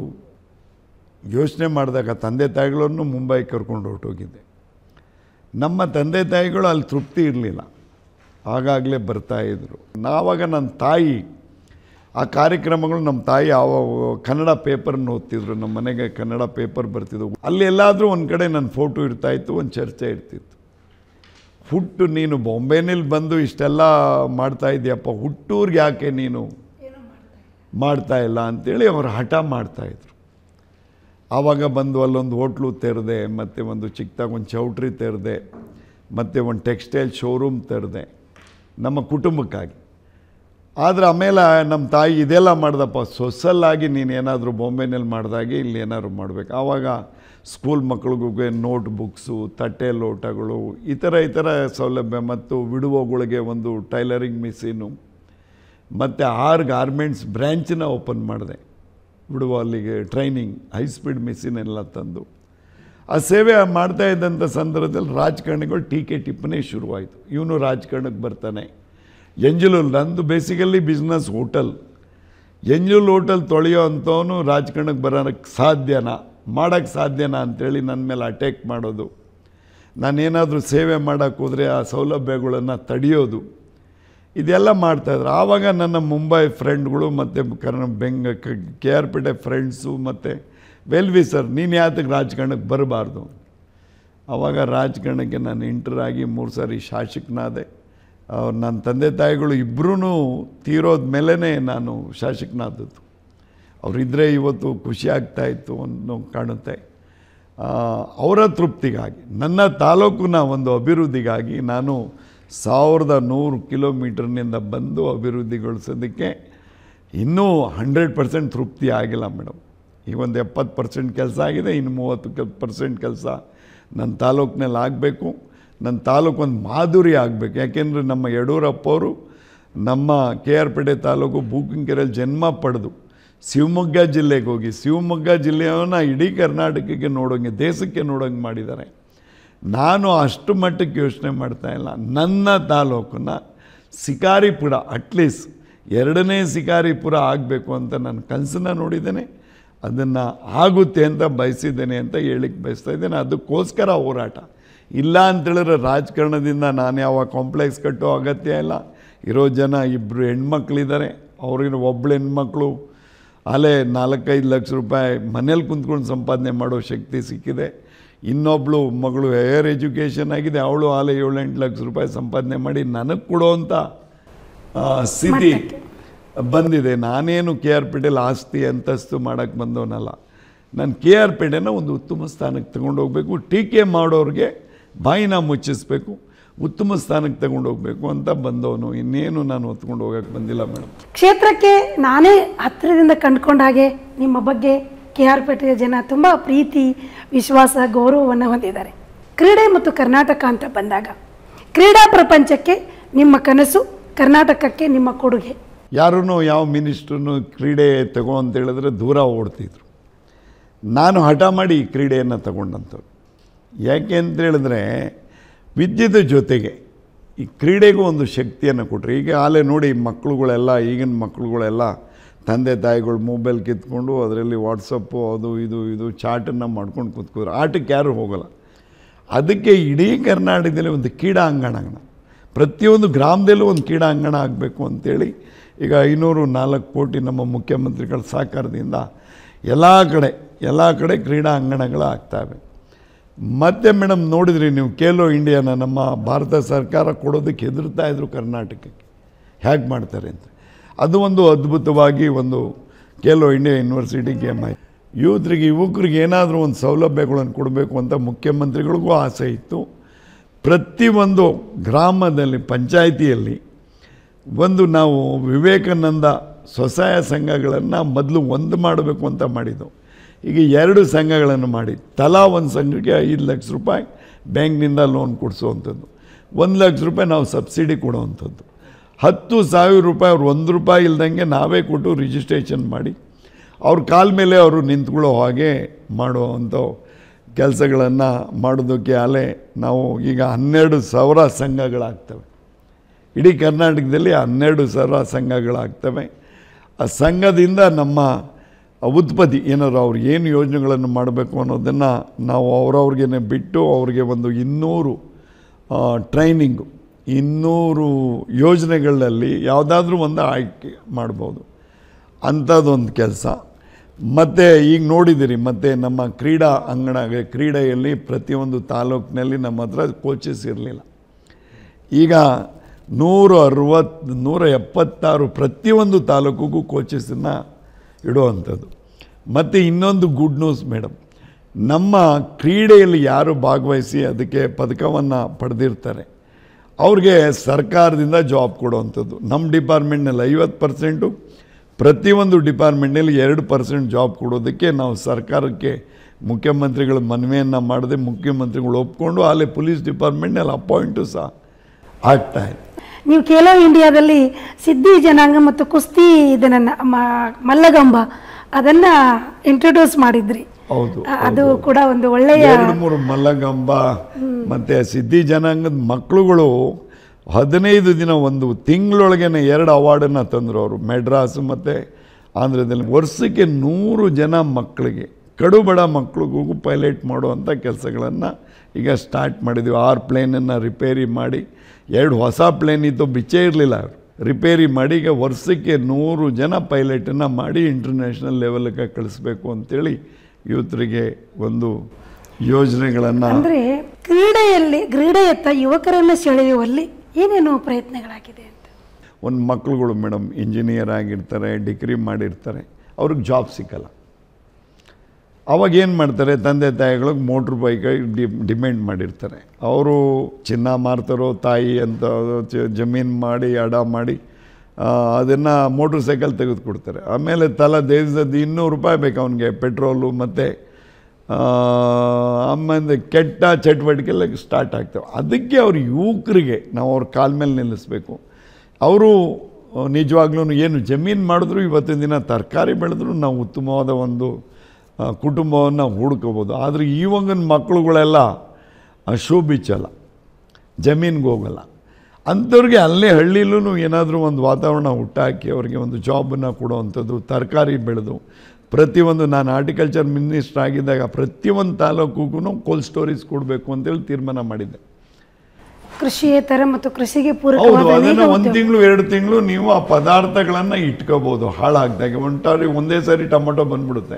[SPEAKER 4] ಯೋಚನೆ ಮಾಡಿದಾಗ ತಂದೆ ತಾಯಿಗಳನ್ನು ಮುಂಬೈ ಕರ್ಕೊಂಡು ಹೊರಟೋಗಿದ್ದೆ ನಮ್ಮ ತಂದೆ ತಾಯಿಗಳು ಅಲ್ಲಿ ತೃಪ್ತಿ ಇರಲಿಲ್ಲ ಆಗಾಗಲೇ ಬರ್ತಾಯಿದ್ರು ನಾವಾಗ ನನ್ನ ತಾಯಿ ಆ ಕಾರ್ಯಕ್ರಮಗಳು ನಮ್ಮ ತಾಯಿ ಆವ ಕನ್ನಡ ಪೇಪರ್ನ ಓದ್ತಿದ್ರು ನಮ್ಮ ಮನೆಗೆ ಕನ್ನಡ ಪೇಪರ್ ಬರ್ತಿದ್ವು ಅಲ್ಲಿ ಎಲ್ಲಾದರೂ ಒಂದು ಕಡೆ ನನ್ನ ಫೋಟೋ ಇರ್ತಾಯಿತ್ತು ಒಂದು ಚರ್ಚೆ ಇರ್ತಿತ್ತು ಹುಟ್ಟು ನೀನು ಬಾಂಬೆನಲ್ಲಿ ಬಂದು ಇಷ್ಟೆಲ್ಲ ಮಾಡ್ತಾ ಇದೆಯಪ್ಪ ಹುಟ್ಟೂರ್ಗೆ ಯಾಕೆ ನೀನು ಮಾಡ್ತಾ ಇಲ್ಲ ಅಂತೇಳಿ ಅವರು ಹಠ ಮಾಡ್ತಾಯಿದ್ರು ಆವಾಗ ಬಂದು ಅಲ್ಲೊಂದು ಹೋಟ್ಲು ತೆರೆದೆ ಮತ್ತು ಒಂದು ಚಿಕ್ಕದಾಗಿ ಒಂದು ಚೌಟ್ರಿ ತೆರೆದೆ ಮತ್ತು ಒಂದು ಟೆಕ್ಸ್ಟೈಲ್ ಶೋರೂಮ್ ತೆರೆದೆ ನಮ್ಮ ಕುಟುಂಬಕ್ಕಾಗಿ ಆದರೆ ಆಮೇಲೆ ನಮ್ಮ ತಾಯಿ ಇದೆಲ್ಲ ಮಾಡ್ದಪ್ಪ ಸೊಸಲ್ಲಾಗಿ ನೀನು ಏನಾದರೂ ಬಾಂಬೆನಲ್ಲಿ ಮಾಡಿದಾಗೆ ಇಲ್ಲಿ ಏನಾದ್ರು ಮಾಡಬೇಕು ಆವಾಗ ಸ್ಕೂಲ್ ಮಕ್ಕಳಿಗೂ ನೋಟ್ ಬುಕ್ಸು ತಟ್ಟೆ ಲೋಟಗಳು ಈ ಥರ ಈ ಥರ ಸೌಲಭ್ಯ ಮತ್ತು ವಿಡುವಗಳಿಗೆ ಒಂದು ಟೈಲರಿಂಗ್ ಮಿಷಿನು ಮತ್ತು ಆರು ಗಾರ್ಮೆಂಟ್ಸ್ ಬ್ರ್ಯಾಂಚನ್ನ ಓಪನ್ ಮಾಡಿದೆ ಬಿಡುವ ಅಲ್ಲಿಗೆ ಟ್ರೈನಿಂಗ್ ಹೈ ಸ್ಪೀಡ್ ಮಿಷಿನ್ ಎಲ್ಲ ತಂದು ಆ ಸೇವೆ ಮಾಡ್ತಾ ಇದ್ದಂಥ ಸಂದರ್ಭದಲ್ಲಿ ರಾಜಕಾರಣಿಗಳು ಟೀಕೆ ಟಿಪ್ಪಣಿ ಶುರುವಾಯಿತು ಇವನು ರಾಜಕಾರಣಕ್ಕೆ ಬರ್ತಾನೆ ಎಂಜಲು ನಂದು ಬೇಸಿಕಲಿ ಬಿಸ್ನೆಸ್ ಹೋಟೆಲ್ ಎಂಜಲ್ ಹೋಟೆಲ್ ತೊಳೆಯೋ ಅಂಥವನು ರಾಜಕಾರಣಕ್ಕೆ ಬರೋಕ್ಕೆ ಸಾಧ್ಯನಾ ಮಾಡೋಕ್ಕೆ ಸಾಧ್ಯನಾ ಅಂತೇಳಿ ನನ್ನ ಮೇಲೆ ಅಟ್ಯಾಕ್ ಮಾಡೋದು ನಾನೇನಾದರೂ ಸೇವೆ ಮಾಡೋಕ್ಕೆ ಹೋದರೆ ಆ ಸೌಲಭ್ಯಗಳನ್ನು ತಡೆಯೋದು ಇದೆಲ್ಲ ಮಾಡ್ತಾಯಿದ್ರು ಆವಾಗ ನನ್ನ ಮುಂಬೈ ಫ್ರೆಂಡ್ಗಳು ಮತ್ತು ಕರ್ನ ಬೆಂಗ ಕೆ ಆರ್ ಪೇಟೆ ಫ್ರೆಂಡ್ಸು ಮತ್ತು ವೆಲ್ವಿ ಸರ್ ನೀನು ಯಾತಕ್ಕೆ ರಾಜಕಾರಣಕ್ಕೆ ಬರಬಾರ್ದು ಆವಾಗ ರಾಜಕಾರಣಕ್ಕೆ ನಾನು ಎಂಟರ್ ಆಗಿ ಮೂರು ಸಾರಿ ಶಾಸಕನಾದೆ ಅವ್ರು ನನ್ನ ತಂದೆ ತಾಯಿಗಳು ಇಬ್ಬರೂ ತೀರೋದ ಮೇಲೇ ನಾನು ಶಾಸಕನಾದದ್ದು ಅವರಿದ್ದರೆ ಇವತ್ತು ಖುಷಿ ಆಗ್ತಾ ಇತ್ತು ಅನ್ನೋ ಕಾಣುತ್ತೆ ಆ, ಅವರ ತೃಪ್ತಿಗಾಗಿ ನನ್ನ ತಾಲೂಕಿನ ಒಂದು ಅಭಿವೃದ್ಧಿಗಾಗಿ ನಾನು ಸಾವಿರದ ನೂರು ಕಿಲೋಮೀಟರ್ನಿಂದ ಬಂದು ಅಭಿವೃದ್ಧಿಗೊಳಿಸೋದಕ್ಕೆ ಇನ್ನೂ ಹಂಡ್ರೆಡ್ ಪರ್ಸೆಂಟ್ ತೃಪ್ತಿ ಆಗಿಲ್ಲ ಮೇಡಮ್ ಈಗ ಒಂದು ಎಪ್ಪತ್ತು ಪರ್ಸೆಂಟ್ ಕೆಲಸ ಆಗಿದೆ ಇನ್ನು ಮೂವತ್ತು ಪರ್ಸೆಂಟ್ ಕೆಲಸ ನನ್ನ ತಾಲೂಕಿನಲ್ಲಿ ಆಗಬೇಕು ನನ್ನ ತಾಲೂಕು ಒಂದು ಮಾಧುರಿ ಆಗಬೇಕು ಯಾಕೆಂದರೆ ನಮ್ಮ ಯಡಿಯೂರಪ್ಪವರು ನಮ್ಮ ಕೆ ಆರ್ ಪೇಟೆ ತಾಲೂಕು ಬೂಕಿಂಕೆರೆಯಲ್ಲಿ ಜನ್ಮ ಪಡೆದು ಶಿವಮೊಗ್ಗ ಜಿಲ್ಲೆಗೆ ಹೋಗಿ ಶಿವಮೊಗ್ಗ ಜಿಲ್ಲೆಯವನ್ನ ಇಡೀ ಕರ್ನಾಟಕಕ್ಕೆ ನೋಡೋಂಗೆ ದೇಶಕ್ಕೆ ನೋಡೋಂಗೆ ಮಾಡಿದ್ದಾರೆ ನಾನು ಅಷ್ಟು ಮಟ್ಟಕ್ಕೆ ಯೋಚನೆ ಮಾಡ್ತಾ ಇಲ್ಲ ನನ್ನ ತಾಲೂಕನ್ನ ಶಿಕಾರಿಪುರ ಅಟ್ಲೀಸ್ಟ್ ಎರಡನೇ ಶಿಕಾರಿಪುರ ಆಗಬೇಕು ಅಂತ ನಾನು ಕನಸನ್ನ ನೋಡಿದ್ದೇನೆ ಅದನ್ನು ಆಗುತ್ತೆ ಅಂತ ಬಯಸಿದ್ದೇನೆ ಅಂತ ಹೇಳಿಕ್ಕೆ ಬಯಸ್ತಾ ಇದ್ದೇನೆ ಅದಕ್ಕೋಸ್ಕರ ಹೋರಾಟ ಇಲ್ಲ ಅಂತೇಳಿದ್ರೆ ರಾಜಕಾರಣದಿಂದ ನಾನು ಯಾವ ಕಾಂಪ್ಲೆಕ್ಸ್ ಕಟ್ಟೋ ಅಗತ್ಯ ಇಲ್ಲ ಇರೋ ಜನ ಇಬ್ಬರು ಹೆಣ್ಮಕ್ಳಿದ್ದಾರೆ ಅವ್ರಿಗೆ ಒಬ್ಬಳು ಹೆಣ್ಮಕ್ಳು ಅಲ್ಲೇ ನಾಲ್ಕೈದು ಲಕ್ಷ ರೂಪಾಯಿ ಮನೇಲಿ ಕುಂತ್ಕೊಂಡು ಸಂಪಾದನೆ ಮಾಡೋ ಶಕ್ತಿ ಸಿಕ್ಕಿದೆ ಇನ್ನೊಬ್ಬಳು ಮಗಳು ಹೈಯರ್ ಎಜುಕೇಷನ್ ಆಗಿದೆ ಅವಳು ಆಲೆ ಏಳು ಎಂಟು ಲಕ್ಷ ರೂಪಾಯಿ ಸಂಪಾದನೆ ಮಾಡಿ ನನಗೆ ಕೊಡೋವಂಥ ಆ, ಸ್ಥಿತಿ ಬಂದಿದೆ ನಾನೇನು ಕೆ ಆರ್ ಪೇಟೆಲಿ ಆಸ್ತಿ ಅಂತಸ್ತು ಮಾಡೋಕ್ಕೆ ಬಂದವನಲ್ಲ ನಾನು ಕೆ ಆರ್ ಪೇಟೆನ ಒಂದು ಉತ್ತಮ ಸ್ಥಾನಕ್ಕೆ ತಗೊಂಡೋಗ್ಬೇಕು ಟೀಕೆ ಮಾಡೋರಿಗೆ ಬಾಯಿನ ಮುಚ್ಚಿಸ್ಬೇಕು ಉತ್ತಮ ಸ್ಥಾನಕ್ಕೆ ತಗೊಂಡೋಗ್ಬೇಕು ಅಂತ ಬಂದವನು ಇನ್ನೇನು ನಾನು ಹೊತ್ಕೊಂಡು ಹೋಗಕ್ಕೆ ಬಂದಿಲ್ಲ ಮೇಡಮ್
[SPEAKER 2] ಕ್ಷೇತ್ರಕ್ಕೆ ನಾನೇ ಹತ್ತಿರದಿಂದ ಕಂಡ್ಕೊಂಡ ಹಾಗೆ ನಿಮ್ಮ ಬಗ್ಗೆ ಕೆ ಆರ್ ಪೇಟೆಯ ಜನ ತುಂಬ ಪ್ರೀತಿ ವಿಶ್ವಾಸ ಗೌರವವನ್ನು ಹೊಂದಿದ್ದಾರೆ ಕ್ರೀಡೆ ಮತ್ತು ಕರ್ನಾಟಕ ಅಂತ ಬಂದಾಗ ಕ್ರೀಡಾ ಪ್ರಪಂಚಕ್ಕೆ ನಿಮ್ಮ ಕನಸು ಕರ್ನಾಟಕಕ್ಕೆ ನಿಮ್ಮ ಕೊಡುಗೆ
[SPEAKER 4] ಯಾರೂ ಯಾವ ಮಿನಿಸ್ಟ್ರನ್ನು ಕ್ರೀಡೆ ತಗೋ ಅಂತ ಹೇಳಿದ್ರೆ ದೂರ ಓಡ್ತಿದ್ರು ನಾನು ಹಠ ಮಾಡಿ ಈ ಕ್ರೀಡೆಯನ್ನು ತಗೊಂಡಂಥವ್ರು ಯಾಕೆ ಅಂತ ಹೇಳಿದ್ರೆ ವಿದ್ಯೆದ ಜೊತೆಗೆ ಈ ಕ್ರೀಡೆಗೂ ಒಂದು ಶಕ್ತಿಯನ್ನು ಕೊಟ್ಟರು ಈಗ ಆಲೇ ನೋಡಿ ಮಕ್ಕಳುಗಳೆಲ್ಲ ಈಗಿನ ಮಕ್ಕಳುಗಳೆಲ್ಲ ತಂದೆ ತಾಯಿಗಳು ಮೊಬೈಲ್ ಕಿತ್ಕೊಂಡು ಅದರಲ್ಲಿ ವಾಟ್ಸಪ್ಪು ಅದು ಇದು ಇದು ಚಾಟನ್ನು ಮಾಡ್ಕೊಂಡು ಕೂತ್ಕೋರು ಆಟಕ್ಕೆ ಯಾರು ಹೋಗಲ್ಲ ಅದಕ್ಕೆ ಇಡೀ ಕರ್ನಾಟಕದಲ್ಲಿ ಒಂದು ಕ್ರೀಡಾಂಗಣ ಪ್ರತಿಯೊಂದು ಗ್ರಾಮದಲ್ಲೂ ಒಂದು ಕ್ರೀಡಾಂಗಣ ಆಗಬೇಕು ಅಂತೇಳಿ ಈಗ ಐನೂರು ನಾಲ್ಕು ಕೋಟಿ ನಮ್ಮ ಮುಖ್ಯಮಂತ್ರಿಗಳ ಸಹಕಾರದಿಂದ ಎಲ್ಲ ಕಡೆ ಎಲ್ಲ ಕಡೆ ಕ್ರೀಡಾಂಗಣಗಳು ಆಗ್ತವೆ ಮತ್ತೆ ಮೇಡಮ್ ನೋಡಿದ್ರಿ ನೀವು ಖೇಲೋ ಇಂಡಿಯಾನ ನಮ್ಮ ಭಾರತ ಸರ್ಕಾರ ಕೊಡೋದಕ್ಕೆ ಹೆದರ್ತಾ ಇದ್ರು ಕರ್ನಾಟಕಕ್ಕೆ ಹೇಗೆ ಮಾಡ್ತಾರೆ ಅಂತ ಅದು ಒಂದು ಅದ್ಭುತವಾಗಿ ಒಂದು ಖೇಲೋ ಇಂಡಿಯಾ ಯೂನಿವರ್ಸಿಟಿ ಗೇಮ್ ಆಯಿತು ಯೂತ್ರಿಗೆ ಯುವಕರಿಗೆ ಏನಾದರೂ ಒಂದು ಸೌಲಭ್ಯಗಳನ್ನು ಕೊಡಬೇಕು ಅಂತ ಮುಖ್ಯಮಂತ್ರಿಗಳಿಗೂ ಆಸೆ ಇತ್ತು ಪ್ರತಿಯೊಂದು ಗ್ರಾಮದಲ್ಲಿ ಪಂಚಾಯಿತಿಯಲ್ಲಿ ಒಂದು ನಾವು ವಿವೇಕಾನಂದ ಸ್ವಸಹಾಯ ಸಂಘಗಳನ್ನು ಮೊದಲು ಒಂದು ಮಾಡಬೇಕು ಅಂತ ಮಾಡಿದ್ದು ಈಗ ಎರಡು ಸಂಘಗಳನ್ನು ಮಾಡಿ ತಲಾ ಒಂದು ಸಂಘಕ್ಕೆ ಐದು ಲಕ್ಷ ರೂಪಾಯಿ ಬ್ಯಾಂಕ್ನಿಂದ ಲೋನ್ ಕೊಡಿಸುವಂಥದ್ದು ಒಂದು ಲಕ್ಷ ರೂಪಾಯಿ ನಾವು ಸಬ್ಸಿಡಿ ಕೊಡುವಂಥದ್ದು ಹತ್ತು ಸಾವಿರ ರೂಪಾಯಿ ಅವ್ರು ಒಂದು ರೂಪಾಯಿ ಇಲ್ದಂಗೆ ನಾವೇ ಕೊಟ್ಟು ರಿಜಿಸ್ಟ್ರೇಷನ್ ಮಾಡಿ ಅವ್ರ ಕಾಲ ಮೇಲೆ ಅವರು ನಿಂತ್ಕೊಳ್ಳೋ ಹಾಗೆ ಮಾಡುವಂಥ ಕೆಲಸಗಳನ್ನು ಮಾಡೋದಕ್ಕೆ ಅಲೆ ನಾವು ಈಗ ಹನ್ನೆರಡು ಸಾವಿರ ಸಂಘಗಳಾಗ್ತವೆ ಇಡೀ ಕರ್ನಾಟಕದಲ್ಲಿ ಹನ್ನೆರಡು ಸಾವಿರ ಸಂಘಗಳಾಗ್ತವೆ ಆ ಸಂಘದಿಂದ ನಮ್ಮ ಉತ್ಪತ್ತಿ ಏನಾದ್ರು ಅವ್ರು ಏನು ಯೋಜನೆಗಳನ್ನು ಮಾಡಬೇಕು ಅನ್ನೋದನ್ನು ನಾವು ಅವ್ರವ್ರಿಗೇ ಬಿಟ್ಟು ಅವ್ರಿಗೆ ಒಂದು ಇನ್ನೂರು ಟ್ರೈನಿಂಗು ಇನ್ನೂರು ಯೋಜನೆಗಳಲ್ಲಿ ಯಾವುದಾದ್ರೂ ಒಂದು ಆಯ್ಕೆ ಮಾಡ್ಬೋದು ಅಂಥದ್ದೊಂದು ಕೆಲಸ ಮತ್ತು ಈಗ ನೋಡಿದ್ದೀರಿ ಮತ್ತು ನಮ್ಮ ಕ್ರೀಡಾ ಅಂಗಣ ಕ್ರೀಡೆಯಲ್ಲಿ ಪ್ರತಿಯೊಂದು ತಾಲೂಕಿನಲ್ಲಿ ನಮ್ಮ ಹತ್ರ ಕೋಚಸ್ ಇರಲಿಲ್ಲ ಈಗ ನೂರ ಅರವತ್ತು ನೂರ ಎಪ್ಪತ್ತಾರು ಪ್ರತಿಯೊಂದು ತಾಲೂಕಿಗೂ ಕೋಚಸನ್ನು ಇಡುವಂಥದ್ದು ಮತ್ತು ಇನ್ನೊಂದು ಗುಡ್ ನ್ಯೂಸ್ ಮೇಡಮ್ ನಮ್ಮ ಕ್ರೀಡೆಯಲ್ಲಿ ಯಾರು ಭಾಗವಹಿಸಿ ಅದಕ್ಕೆ ಪದಕವನ್ನು ಪಡೆದಿರ್ತಾರೆ ಅವ್ರಿಗೆ ಸರ್ಕಾರದಿಂದ ಜಾಬ್ ಕೊಡುವಂಥದ್ದು ನಮ್ಮ ಡಿಪಾರ್ಟ್ಮೆಂಟ್ನಲ್ಲಿ ಐವತ್ತು ಪರ್ಸೆಂಟು ಪ್ರತಿಯೊಂದು ಡಿಪಾರ್ಟ್ಮೆಂಟ್ನಲ್ಲಿ ಎರಡು ಪರ್ಸೆಂಟ್ ಜಾಬ್ ಕೊಡೋದಕ್ಕೆ ನಾವು ಸರ್ಕಾರಕ್ಕೆ ಮುಖ್ಯಮಂತ್ರಿಗಳ ಮನವಿಯನ್ನು ಮಾಡದೆ ಮುಖ್ಯಮಂತ್ರಿಗಳು ಒಪ್ಕೊಂಡು ಅಲ್ಲೇ ಪೊಲೀಸ್ ಡಿಪಾರ್ಟ್ಮೆಂಟ್ನಲ್ಲಿ ಅಪಾಯಿಂಟು ಸಹ ಆಗ್ತಾ ಇದೆ
[SPEAKER 2] ನೀವು ಖೇಲೋ ಇಂಡಿಯಾದಲ್ಲಿ ಸಿದ್ಧಿ ಜನಾಂಗ ಮತ್ತು ಕುಸ್ತಿ ಇದನ್ನ ಮ- ಮಲ್ಲಗಂಬ ಅದನ್ನ ಇಂಟ್ರೊಡ್ಯೂಸ್ ಮಾಡಿದ್ರಿ
[SPEAKER 4] ಹೌದು
[SPEAKER 2] ಅ- ಅದು ಕೂಡ ಒಂದು ಒಳ್ಳೆಯ
[SPEAKER 4] ಎರಡು ಮೂರು ಮಲ್ಲಗಂಬ ಮತ್ತು ಸಿದ್ಧಿ ಜನಾಂಗದ ಮಕ್ಕಳುಗಳು ಹದಿನೈದು ದಿನ ಒಂದು ತಿಂಗಳೊಳಗೆ ಎರಡು ಅವಾರ್ಡನ್ನು ತಂದರು ಅವರು ಮೆಡ್ರಾಸ್ ಮತ್ತು ಆಂಧ್ರದಲ್ಲಿ ವರ್ಷಕ್ಕೆ ನೂರು ಜನ ಮಕ್ಕಳಿಗೆ ಕಡುಬಡ ಮಕ್ಕಳಿಗೂ ಪೈಲಟ್ ಮಾಡುವಂಥ ಕೆಲಸಗಳನ್ನು ಈಗ ಸ್ಟಾರ್ಟ್ ಮಾಡಿದ್ವಿ ಆರು ಪ್ಲೇನನ್ನು ರಿಪೇರಿ ಮಾಡಿ ಎರಡು ಹೊಸ ಪ್ಲೇನ್ ಇತ್ತು ಬಿಚ್ಚೇ ಇರಲಿಲ್ಲ ಅವರು ರಿಪೇರಿ ಮಾಡಿ ಈಗ ವರ್ಷಕ್ಕೆ ನೂರು ಜನ ಪೈಲಟನ್ನು ಮಾಡಿ ಇಂಟರ್ನ್ಯಾಷನಲ್ ಲೆವೆಲ್ಗೆ ಕಳಿಸ್ಬೇಕು ಅಂತೇಳಿ ಯೂತ್ರಿಗೆ ಒಂದು ಯೋಜನೆಗಳನ್ನು
[SPEAKER 2] ಅಂದ್ರೆ ಕ್ರೀಡೆಯಲ್ಲಿ ಕ್ರೀಡೆಯತ್ತ ಯುವಕರನ್ನು ಸೆಳೆಯುವಲ್ಲಿ ಏನೇನು ಪ್ರಯತ್ನಗಳಾಗಿದೆ ಅಂತ
[SPEAKER 4] ಒಂದು ಮಕ್ಕಳುಗಳು ಮೇಡಮ್ ಇಂಜಿನಿಯರ್ ಆಗಿರ್ತಾರೆ ಡಿಗ್ರಿ ಮಾಡಿರ್ತಾರೆ ಅವ್ರಿಗೆ ಜಾಬ್ ಸಿಕ್ಕಲ್ಲ ಅವಾಗ ಏನು ಮಾಡ್ತಾರೆ ತಂದೆ ತಾಯಿಗಳಿಗೆ ಮೋಟ್ರ್ ಬೈಕ್ ಡಿ ಡಿಮ್ಯಾಂಡ್ ಮಾಡಿರ್ತಾರೆ ಅವರು ಚಿನ್ನ ಮಾರ್ತಾರೋ ತಾಯಿ ಅಂತ ಜ- ಜಮೀನು ಮಾಡಿ ಅಡ ಮಾಡಿ ಅದನ್ನು ಮೋಟ್ರ್ ಸೈಕಲ್ ತೆಗೆದು ಕೊಡ್ತಾರೆ ಆಮೇಲೆ ತಲಾ ದೇಶದ ಇನ್ನೂರು ರೂಪಾಯಿ ಬೇಕು ಅವನಿಗೆ ಪೆಟ್ರೋಲು ಮತ್ತು ಆಮೇಲೆ ಕೆಟ್ಟ ಚಟುವಟಿಕೆಲ್ಲ ಸ್ಟಾರ್ಟ್ ಆಗ್ತವೆ ಅದಕ್ಕೆ ಅವ್ರ ಯುವಕರಿಗೆ ನಾವು ಅವ್ರ ಕಾಲ ಮೇಲೆ ನಿಲ್ಲಿಸ್ಬೇಕು ಅವರು ನಿಜವಾಗ್ಲೂ ಏನು ಜಮೀನು ಮಾಡಿದ್ರು ಇವತ್ತಿನ ದಿನ ತರಕಾರಿ ಬೆಳೆದ್ರು ನಾವು ಉತ್ತಮವಾದ ಒಂದು ಕುಟುಂಬವನ್ನು ಹುಡ್ಕೋಬೋದು ಆದರೆ ಇವಾಗಿನ ಮಕ್ಕಳುಗಳೆಲ್ಲ ಶೂ ಬಿಚ್ಚಲ್ಲ ಜಮೀನಿಗೆ ಹೋಗಲ್ಲ ಅಂಥವ್ರಿಗೆ ಅಲ್ಲೇ ಹಳ್ಳಿಲೂ ಏನಾದರೂ ಒಂದು ವಾತಾವರಣ ಹುಟ್ಟಾಕಿ ಅವರಿಗೆ ಒಂದು ಜಾಬನ್ನು ಕೊಡುವಂಥದ್ದು ತರಕಾರಿ ಬೆಳೆದು ಪ್ರತಿಯೊಂದು ನಾನು ಆರ್ಟಿಕಲ್ಚರ್ ಮಿನಿಸ್ಟರ್ ಆಗಿದ್ದಾಗ ಪ್ರತಿಯೊಂದು ತಾಲೂಕಿಗೂ ಕೋಲ್ಡ್ ಸ್ಟೋರೇಜ್ ಕೊಡಬೇಕು ಅಂತೇಳಿ ತೀರ್ಮಾನ ಮಾಡಿದ್ದೆ
[SPEAKER 2] ಕೃಷಿಯೇತರ ಮತ್ತು ಕೃಷಿಗೆ
[SPEAKER 4] ಹೌದು
[SPEAKER 2] ಪೂರಕವಾದ ಅನೇಕ
[SPEAKER 4] ಅದನ್ನು ಒಂದು
[SPEAKER 2] ಉದ್ಯೋಗ-
[SPEAKER 4] ತಿಂಗಳು ಎರಡು ತಿಂಗಳು ನೀವು ಆ ಪದಾರ್ಥಗಳನ್ನು ಇಟ್ಕೋಬೋದು ಹಾಳಾಗ್ದಾಗೆ ಒಂಟಾರಿ ಒಂದೇ ಸಾರಿ ಟೊಮೊಟೊ ಬಂದ್ಬಿಡುತ್ತೆ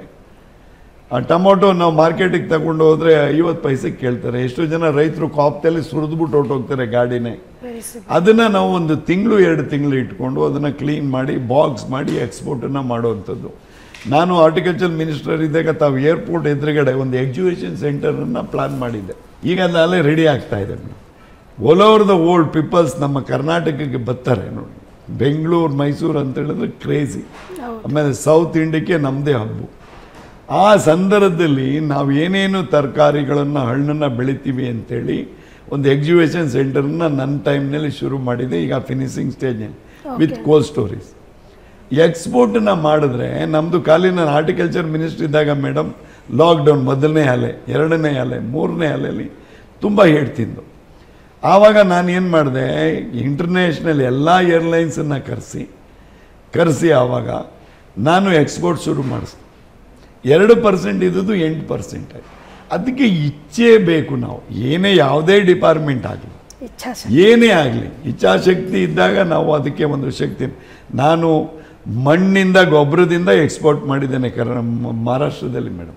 [SPEAKER 4] ಆ ಟೊಮೊಟೊ ನಾವು ಮಾರ್ಕೆಟಿಗೆ ತಗೊಂಡು ಹೋದರೆ ಐವತ್ತು ಪೈಸೆಗೆ ಕೇಳ್ತಾರೆ ಎಷ್ಟೋ ಜನ ರೈತರು ಕಾಪ್ತಲ್ಲಿ ಸುರಿದ್ಬಿಟ್ಟು ಹೊರ್ಟೋಗ್ತಾರೆ ಗಾಡಿನೇ ಅದನ್ನು ನಾವು ಒಂದು ತಿಂಗಳು ಎರಡು ತಿಂಗಳು ಇಟ್ಕೊಂಡು ಅದನ್ನು ಕ್ಲೀನ್ ಮಾಡಿ ಬಾಕ್ಸ್ ಮಾಡಿ ಎಕ್ಸ್ಪೋರ್ಟನ್ನು ಮಾಡುವಂಥದ್ದು ನಾನು ಹಾರ್ಟಿಕಲ್ಚರ್ ಮಿನಿಸ್ಟರ್ ಇದ್ದಾಗ ತಾವು ಏರ್ಪೋರ್ಟ್ ಎದುರುಗಡೆ ಒಂದು ಎಕ್ಸಿಬಿಷನ್ ಸೆಂಟರನ್ನು ಪ್ಲಾನ್ ಮಾಡಿದ್ದೆ ಈಗ ಅದಲ್ಲೇ ರೆಡಿ ಆಗ್ತಾ ಇದೆ all over the world peoples ನಮ್ಮ ಕರ್ನಾಟಕಕ್ಕೆ ಬರ್ತಾರೆ ನೋಡಿ ಬೆಂಗಳೂರು ಮೈಸೂರು ಅಂತ ಹೇಳಿದ್ರೆ ಕ್ರೇಜಿ ಆಮೇಲೆ ಸೌತ್ ಇಂಡಿಯಾಕ್ಕೆ ನಮ್ಮದೇ ಹಬ್ಬು ಆ ಸಂದರ್ಭದಲ್ಲಿ ನಾವು ಏನೇನು ತರಕಾರಿಗಳನ್ನು ಹಣ್ಣನ್ನು ಬೆಳಿತೀವಿ ಅಂತೇಳಿ ಒಂದು ಎಕ್ಸಿಬಿಷನ್ ಸೆಂಟರ್ನ ನನ್ನ ಟೈಮ್ನಲ್ಲಿ ಶುರು ಮಾಡಿದೆ ಈಗ finishing stage with cold stories ಎಕ್ಸ್ಪೋರ್ಟನ್ನ ಮಾಡಿದ್ರೆ ನಮ್ಮದು ಖಾಲಿ ನಾನು ಹಾರ್ಟಿಕಲ್ಚರ್ ಮಿನಿಸ್ಟ್ರ್ ಇದ್ದಾಗ ಮೇಡಮ್ ಲಾಕ್ಡೌನ್ ಮೊದಲನೇ ಅಲೆ ಎರಡನೇ ಅಲೆ ಮೂರನೇ ಅಲೆಯಲ್ಲಿ ತುಂಬ ಹೇಳ್ತಿದ್ದು ಆವಾಗ ನಾನು ಏನು ಮಾಡಿದೆ ಇಂಟರ್ನ್ಯಾಷನಲ್ ಎಲ್ಲ ಏರ್ಲೈನ್ಸನ್ನು ಕರೆಸಿ ಕರೆಸಿ ಆವಾಗ ನಾನು ಎಕ್ಸ್ಪೋರ್ಟ್ ಶುರು ಮಾಡಿಸ್ದೆ ಎರಡು ಪರ್ಸೆಂಟ್ ಇದ್ದದ್ದು ಎಂಟು ಪರ್ಸೆಂಟ್ ಆಯ್ತು ಅದಕ್ಕೆ ಇಚ್ಛೆ ಬೇಕು ನಾವು ಏನೇ ಯಾವುದೇ ಡಿಪಾರ್ಟ್ಮೆಂಟ್ ಆಗಲಿ
[SPEAKER 2] ಇಚ್ಛಾಶಕ್ತಿ
[SPEAKER 4] ಏನೇ ಆಗಲಿ ಇಚ್ಛಾಶಕ್ತಿ ಇದ್ದಾಗ ನಾವು ಅದಕ್ಕೆ ಒಂದು ಶಕ್ತಿ ನಾನು ಮಣ್ಣಿಂದ ಗೊಬ್ಬರದಿಂದ ಎಕ್ಸ್ಪೋರ್ಟ್ ಮಾಡಿದ್ದೇನೆ ಕರ್ನಾ ಮ- ಮಹಾರಾಷ್ಟ್ರದಲ್ಲಿ ಮೇಡಮ್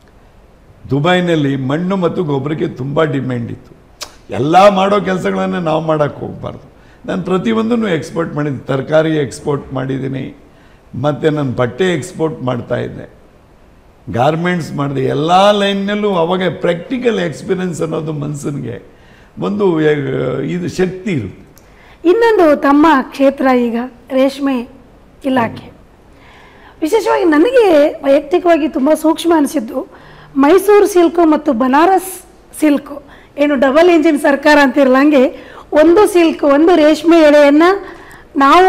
[SPEAKER 4] ದುಬೈನಲ್ಲಿ ಮಣ್ಣು ಮತ್ತು ಗೊಬ್ಬರಕ್ಕೆ ತುಂಬ ಡಿಮ್ಯಾಂಡ್ ಇತ್ತು ಎಲ್ಲ ಮಾಡೋ ಕೆಲಸಗಳನ್ನು ನಾವು ಮಾಡೋಕ್ಕೆ ಹೋಗಬಾರ್ದು ನಾನು ಪ್ರತಿಯೊಂದನ್ನು ಎಕ್ಸ್ಪೋರ್ಟ್ ಮಾಡಿದ್ದೆ ತರಕಾರಿ ಎಕ್ಸ್ಪೋರ್ಟ್ ಮಾಡಿದ್ದೀನಿ ಮತ್ತು ನಾನು ಬಟ್ಟೆ ಎಕ್ಸ್ಪೋರ್ಟ್ ಮಾಡ್ತಾ ಇದ್ದೆ ಗಾರ್ಮೆಂಟ್ಸ್ ಮಾಡಿದೆ ಎಲ್ಲ ಲೈನ್ನಲ್ಲೂ ಅವಾಗ ಪ್ರಾಕ್ಟಿಕಲ್ ಎಕ್ಸ್ಪೀರಿಯನ್ಸ್ ಅನ್ನೋದು ಮನಸ್ಸಿಗೆ ಒಂದು ಎ- ಇದು ಶಕ್ತಿ ಇರುತ್ತೆ
[SPEAKER 2] ಇನ್ನೊಂದು ತಮ್ಮ ಕ್ಷೇತ್ರ ಈಗ ರೇಷ್ಮೆ ಇಲಾಖೆ ವಿಶೇಷವಾಗಿ ನನಗೆ ವೈಯಕ್ತಿಕವಾಗಿ ತುಂಬ ಸೂಕ್ಷ್ಮ ಅನಿಸಿದ್ದು ಮೈಸೂರು ಸಿಲ್ಕು ಮತ್ತು ಬನಾರಸ್ ಸಿಲ್ಕು ಏನು ಡಬಲ್ ಇಂಜಿನ್ ಸರ್ಕಾರ ಅಂತಿರಲಂಗೆ ಒಂದು ಸಿಲ್ಕ್ ಒಂದು ರೇಷ್ಮೆ ಎಳೆಯನ್ನು ನಾವು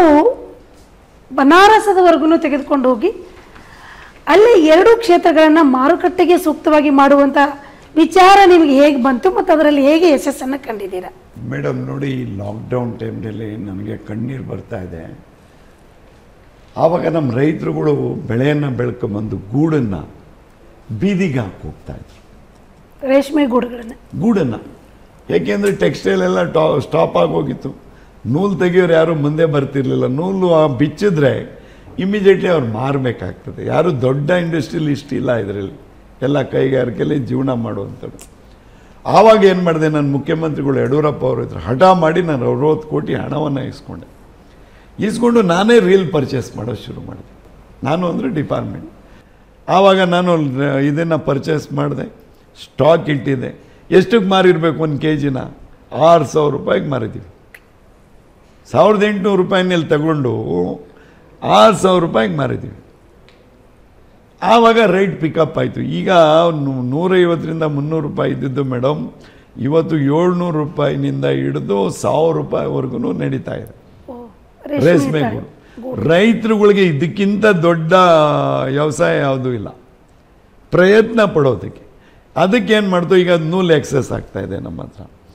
[SPEAKER 2] ಬನಾರಸದವರೆಗೂ ತೆಗೆದುಕೊಂಡು ಹೋಗಿ ಅಲ್ಲಿ ಎರಡು ಕ್ಷೇತ್ರಗಳನ್ನು ಮಾರುಕಟ್ಟೆಗೆ ಸೂಕ್ತವಾಗಿ ಮಾಡುವಂಥ ವಿಚಾರ ನಿಮಗೆ ಹೇಗೆ ಬಂತು ಮತ್ತು ಅದರಲ್ಲಿ ಹೇಗೆ ಯಶಸ್ಸನ್ನು ಕಂಡಿದ್ದೀರಾ
[SPEAKER 4] ಮೇಡಮ್ ನೋಡಿ ಈ ಲಾಕ್ಡೌನ್ ಟೈಮ್ನಲ್ಲಿ ನನಗೆ ಕಣ್ಣೀರು ಬರ್ತಾ ಇದೆ ಆವಾಗ ನಮ್ಮ ರೈತರುಗಳು ಬೆಳೆಯನ್ನು ಬೆಳ್ಕೊಂಬಂದು ಗೂಡನ್ನು ಬೀದಿಗೆ ಹಾಕಿ ಹೋಗ್ತಾ ಇದ್ರು
[SPEAKER 2] ರೇಷ್ಮೆ ಗೂಡುಗಳನ್ನು
[SPEAKER 4] ಗೂಡನ್ನು ಏಕೆಂದರೆ ಟೆಕ್ಸ್ಟೈಲ್ ಎಲ್ಲ ಟಾ ಸ್ಟಾಪ್ ಆಗೋಗಿತ್ತು ನೂಲು ತೆಗಿಯೋರು ಯಾರು ಮುಂದೆ ಬರ್ತಿರ್ಲಿಲ್ಲ ನೂಲು ಆ ಬಿಚ್ಚಿದ್ರೆ ಇಮಿಡಿಯೇಟ್ಲಿ ಅವ್ರು ಮಾರಬೇಕಾಗ್ತದೆ ಯಾರು ದೊಡ್ಡ ಇಂಡಸ್ಟ್ರಿಯಲಿಸ್ಟ್ ಇಲ್ಲ ಇದರಲ್ಲಿ ಎಲ್ಲ ಕೈಗಾರಿಕೆಯಲ್ಲಿ ಜೀವನ ಮಾಡುವಂಥದ್ದು ಆವಾಗ ಏನು ಮಾಡಿದೆ ನನ್ನ ಮುಖ್ಯಮಂತ್ರಿಗಳು ಯಡಿಯೂರಪ್ಪ ಅವ್ರ ಹತ್ರ ಹಠ ಮಾಡಿ ನಾನು ಅರವತ್ತು ಕೋಟಿ ಹಣವನ್ನು ಇಸ್ಕೊಂಡೆ ಇಸ್ಕೊಂಡು ನಾನೇ ರೀಲ್ ಪರ್ಚೇಸ್ ಮಾಡೋದು ಶುರು ಮಾಡಿದೆ ನಾನು ಅಂದರೆ ಡಿಪಾರ್ಟ್ಮೆಂಟ್ ಆವಾಗ ನಾನು ಇದನ್ನು ಪರ್ಚೇಸ್ ಮಾಡಿದೆ ಸ್ಟಾಕ್ ಇಟ್ಟಿದ್ದೆ ಎಷ್ಟಕ್ಕೆ ಮಾರಿರ್ಬೇಕು ಒಂದು ಕೆ ಜಿನ ಆರು ಸಾವಿರ ರೂಪಾಯಿಗೆ ಮಾರಿದ್ದೀವಿ ಸಾವಿರದ ಎಂಟುನೂರು ರೂಪಾಯಿನಲ್ಲಿ ತಗೊಂಡು ಆರು ಸಾವಿರ ರೂಪಾಯಿಗೆ ಮಾರಿದ್ದೀವಿ ಆವಾಗ ರೈಟ್ ಪಿಕಪ್ ಆಯಿತು ಈಗ ನೂ- ನೂರೈವತ್ತರಿಂದ ಮುನ್ನೂರು ರೂಪಾಯಿ ಇದ್ದಿದ್ದು ಮೇಡಮ್ ಇವತ್ತು ಏಳ್ನೂರು ರೂಪಾಯಿನಿಂದ ಹಿಡಿದು ಸಾವಿರ ರೂಪಾಯಿವರೆಗೂ ನಡೀತಾ ಇದೆ ರೇಷ್ಮೆ ಗೂಡು ರೈತರುಗಳಿಗೆ ಇದಕ್ಕಿಂತ ದೊಡ್ಡ ವ್ಯವಸಾಯ ಯಾವುದೂ ಇಲ್ಲ ಪ್ರಯತ್ನ ಪಡೋದಕ್ಕೆ ಅದಕ್ಕೆ ಏನು ಮಾಡ್ತು ಈಗ ನೂಲು ಎಕ್ಸಸ್ ಆಗ್ತಾ ಇದೆ ನಮ್ಮ ಹತ್ರ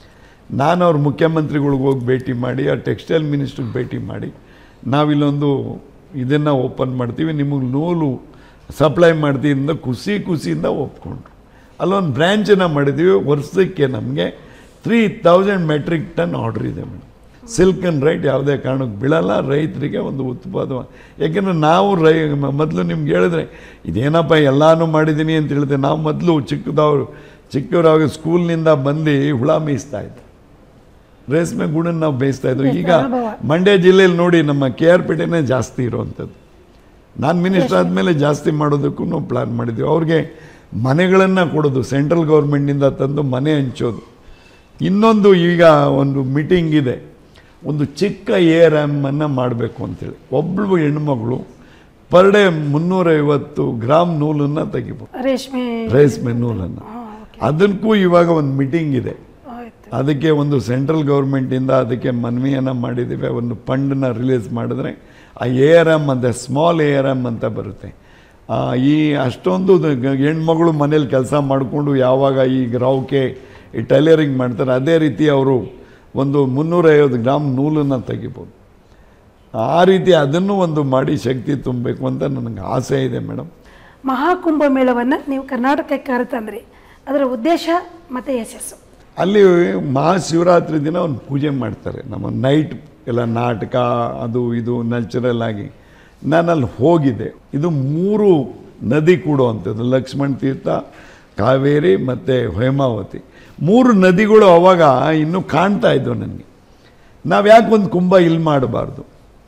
[SPEAKER 4] ನಾನು ಅವ್ರ ಮುಖ್ಯಮಂತ್ರಿಗಳಿಗೆ ಹೋಗಿ ಭೇಟಿ ಮಾಡಿ ಆ ಟೆಕ್ಸ್ಟೈಲ್ ಮಿನಿಸ್ಟ್ರಿಗೆ ಭೇಟಿ ಮಾಡಿ ನಾವಿಲ್ಲೊಂದು ಇದನ್ನು ಓಪನ್ ಮಾಡ್ತೀವಿ ನಿಮಗೆ ನೂಲು ಸಪ್ಲೈ ಮಾಡ್ತೀವಿ ಅಂತ ಖುಷಿ ಖುಷಿಯಿಂದ ಒಪ್ಕೊಂಡ್ರು ಅಲ್ಲೊಂದು ಬ್ರ್ಯಾಂಚನ್ನು ಮಾಡಿದ್ದೀವಿ ವರ್ಷಕ್ಕೆ ನಮಗೆ three thousand metric ton order ಇದೆ ಮೇಡಮ್ ಸಿಲ್ಕ್ ಆ್ಯಂಡ್ ರೈಟ್ ಯಾವುದೇ ಕಾರಣಕ್ಕೆ ಬೀಳಲ್ಲ ರೈತರಿಗೆ ಒಂದು ಉತ್ಪಾದ ಯಾಕೆಂದರೆ ನಾವು ರೈ ಮೊದಲು ನಿಮ್ಗೆ ಹೇಳಿದ್ರೆ ಇದೇನಪ್ಪ ಎಲ್ಲನೂ ಮಾಡಿದ್ದೀನಿ ಅಂತ ಹೇಳಿದೆ ನಾವು ಮೊದಲು ಚಿಕ್ಕದವ್ರು ಚಿಕ್ಕವರಾಗ ಸ್ಕೂಲ್ನಿಂದ ಬಂದು ಹುಳ ಮೇಯಿಸ್ತಾ ಇದ್ದೆ ರೇಷ್ಮೆ ಗೂಡನ್ನು ನಾವು ಬೇಯಿಸ್ತಾ ಇದ್ವಿ ಈಗ ಮಂಡ್ಯ ಜಿಲ್ಲೆಯಲ್ಲಿ ನೋಡಿ ನಮ್ಮ ಕೆ ಆರ್ ಪೇಟೆನೇ ಜಾಸ್ತಿ ಇರುವಂಥದ್ದು ನಾನು ಮಿನಿಸ್ಟರ್ ಆದಮೇಲೆ ಜಾಸ್ತಿ ಮಾಡೋದಕ್ಕೂ ನಾವು ಪ್ಲ್ಯಾನ್ ಮಾಡಿದ್ವಿ ಅವ್ರಿಗೆ ಮನೆಗಳನ್ನು ಕೊಡೋದು ಸೆಂಟ್ರಲ್ ಗೌರ್ಮೆಂಟಿಂದ ತಂದು ಮನೆ ಹಂಚೋದು ಇನ್ನೊಂದು ಈಗ ಒಂದು ಮೀಟಿಂಗ್ ಇದೆ ಒಂದು ಚಿಕ್ಕ ಎ ರ್ಯಾಮನ್ನು ಮಾಡಬೇಕು ಅಂತೇಳಿ ಒಬ್ಬಳು ಹೆಣ್ಮಗಳು ಪರ್ ಡೇ ಮುನ್ನೂರೈವತ್ತು ಗ್ರಾಮ್ ನೂಲನ್ನು ತೆಗಿಬೋದು
[SPEAKER 2] ರೇಷ್ಮೆ
[SPEAKER 4] ರೇಷ್ಮೆ ನೂಲನ್ನು ಅದಕ್ಕೂ ಇವಾಗ ಒಂದು ಮೀಟಿಂಗ್ ಇದೆ
[SPEAKER 2] ಆಯ್ತು
[SPEAKER 4] ಅದಕ್ಕೆ ಒಂದು ಸೆಂಟ್ರಲ್ ಗೌರ್ಮೆಂಟಿಂದ ಅದಕ್ಕೆ ಮನವಿಯನ್ನು ಮಾಡಿದ್ದೀವಿ ಒಂದು ಫಂಡನ್ನ ರಿಲೀಸ್ ಮಾಡಿದ್ರೆ ಆ ಎ ಆರ್ ಎಮ್ ಅಂತ ಸ್ಮಾಲ್ ಎ ಆರ್ ಎಮ್ ಅಂತ ಬರುತ್ತೆ ಆ, ಈ ಅಷ್ಟೊಂದು ದ- ಗ- ಹೆಣ್ಮಗಳು ಮನೇಲಿ ಕೆಲಸ ಮಾಡಿಕೊಂಡು ಯಾವಾಗ ಈ ಗ್ರಾವ್ಕೆ ಈ ಟೈಲರಿಂಗ್ ಮಾಡ್ತಾರೆ ಅದೇ ರೀತಿ ಅವರು ಒಂದು ಮುನ್ನೂರೈವತ್ತು ಗ್ರಾಮ್ ನೂಲನ್ನು ತೆಗಿಬೋದು ಆ ರೀತಿ ಅದನ್ನು ಒಂದು ಮಾಡಿ ಶಕ್ತಿ ತುಂಬಬೇಕು ಅಂತ ನನಗೆ ಆಸೆ ಇದೆ ಮೇಡಮ್
[SPEAKER 2] ಮಹಾಕುಂಭ ಮೇಳವನ್ನು ನೀವು ಕರ್ನಾಟಕಕ್ಕೆ ಕರೆತಂದ್ರಿ ಅದರ ಉದ್ದೇಶ ಮತ್ತು ಯಶಸ್ಸು
[SPEAKER 4] ಅಲ್ಲಿ ಮಹಾಶಿವರಾತ್ರಿ ದಿನ ಒಂದು ಪೂಜೆ ಮಾಡ್ತಾರೆ ನಮ್ಮ ನೈಟ್ ಎಲ್ಲ ನಾಟಕ ಅದು ಇದು ನ್ಯಾಚುರಲ್ ಆಗಿ ನಾನು ಅಲ್ಲಿ ಹೋಗಿದ್ದೆ ಇದು ಮೂರು ನದಿ ಕೂಡುವಂಥದ್ದು ಲಕ್ಷ್ಮಣ್ ತೀರ್ಥ ಕಾವೇರಿ ಮತ್ತು ಹೇಮಾವತಿ ಮೂರು ನದಿಗಳು ಅವಾಗ ಇನ್ನೂ ಕಾಣ್ತಾ ಇದ್ವು ನನಗೆ ನಾವು ಯಾಕೆ ಒಂದು ಕುಂಭ ಇಲ್ಲಿ ಮಾಡಬಾರ್ದು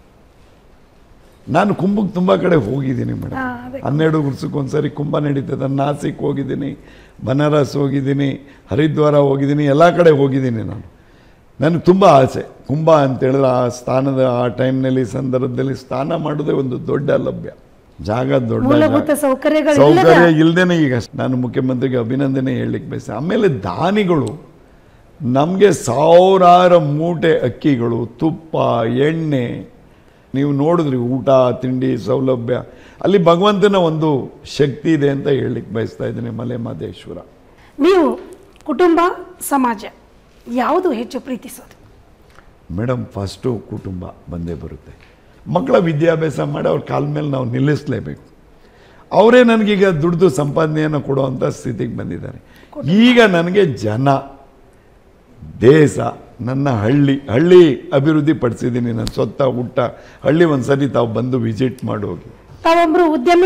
[SPEAKER 4] ನಾನು ಕುಂಭಕ್ಕೆ ತುಂಬ ಕಡೆ ಹೋಗಿದ್ದೀನಿ ಮೇಡಮ್
[SPEAKER 2] ಹಾ, ಅದೇ.
[SPEAKER 4] ಹನ್ನೆರಡು ವರ್ಷಕ್ಕೊಂದ್ಸರಿ ಕುಂಭ ನಡೀತದೆ ನಾಸಿಕ್ ಹೋಗಿದ್ದೀನಿ ಬನಾರಸ್ ಹೋಗಿದ್ದೀನಿ ಹರಿದ್ವಾರ ಹೋಗಿದ್ದೀನಿ ಎಲ್ಲ ಕಡೆ ಹೋಗಿದ್ದೀನಿ ನಾನು ನನಗೆ ತುಂಬ ಆಸೆ ಕುಂಭ ಅಂತೇಳಿದ್ರೆ ಆ ಸ್ಥಾನದ ಆ ಟೈಮ್ನಲ್ಲಿ ಸಂದರ್ಭದಲ್ಲಿ ಸ್ನಾನ ಮಾಡೋದೇ ಒಂದು ದೊಡ್ಡ ಲಭ್ಯ ಜಾಗ ದೊಡ್ಡ
[SPEAKER 2] ಮೂಲಭೂತ
[SPEAKER 4] ಜಾಗ.
[SPEAKER 2] ಸೌಕರ್ಯಗಳು
[SPEAKER 4] ಸೌಕರ್ಯ
[SPEAKER 2] ಇಲ್ಲದ-
[SPEAKER 4] ಇಲ್ಲದೇನೆ ಈಗ ನಾನು ಮುಖ್ಯಮಂತ್ರಿಗೆ ಅಭಿನಂದನೆ ಹೇಳಲಿಕ್ಕೆ ಬಯಸ ಆಮೇಲೆ ದಾನಿಗಳು ನಮಗೆ ಸಾವಿರಾರು ಮೂಟೆ ಅಕ್ಕಿಗಳು ತುಪ್ಪ ಎಣ್ಣೆ ನೀವು ನೋಡಿದ್ರಿ ಊಟ ತಿಂಡಿ ಸೌಲಭ್ಯ ಅಲ್ಲಿ ಭಗವಂತನ ಒಂದು ಶಕ್ತಿ ಇದೆ ಅಂತ ಹೇಳಲಿಕ್ಕೆ ಬಯಸ್ತಾ ಇದ್ದೀನಿ ಮಲೆ ಮಹದೇಶ್ವರ
[SPEAKER 2] ನೀವು ಕುಟುಂಬ ಸಮಾಜ ಯಾವುದು ಹೆಚ್ಚು ಪ್ರೀತಿಸೋದು
[SPEAKER 4] ಮೇಡಮ್ ಫಸ್ಟು ಕುಟುಂಬ ಬಂದೇ ಬರುತ್ತೆ ಮಕ್ಕಳ ವಿದ್ಯಾಭ್ಯಾಸ ಮಾಡಿ ಅವ್ರ ಕಾಲ ಮೇಲೆ ನಾವು ನಿಲ್ಲಿಸಲೇಬೇಕು ಅವರೇ ನನಗೀಗ ದುಡ್ದು ಸಂಪಾದನೆಯನ್ನು ಕೊಡುವಂಥ ಸ್ಥಿತಿಗೆ ಬಂದಿದ್ದಾರೆ ಈಗ ನನಗೆ ಜನ ದೇಶ ನನ್ನ ಹಳ್ಳಿ ಹಳ್ಳಿ ಅಭಿವೃದ್ಧಿ ಪಡಿಸಿದ್ದೀನಿ ನಾನು ಸ್ವತ್ತ ಹುಟ್ಟ ಹಳ್ಳಿ ಒಂದು ಸರಿ ತಾವು ಬಂದು ವಿಸಿಟ್ ಮಾಡಿ ಹೋಗಿ
[SPEAKER 2] ತಾವೊಬ್ಬರು ಉದ್ಯಮಿ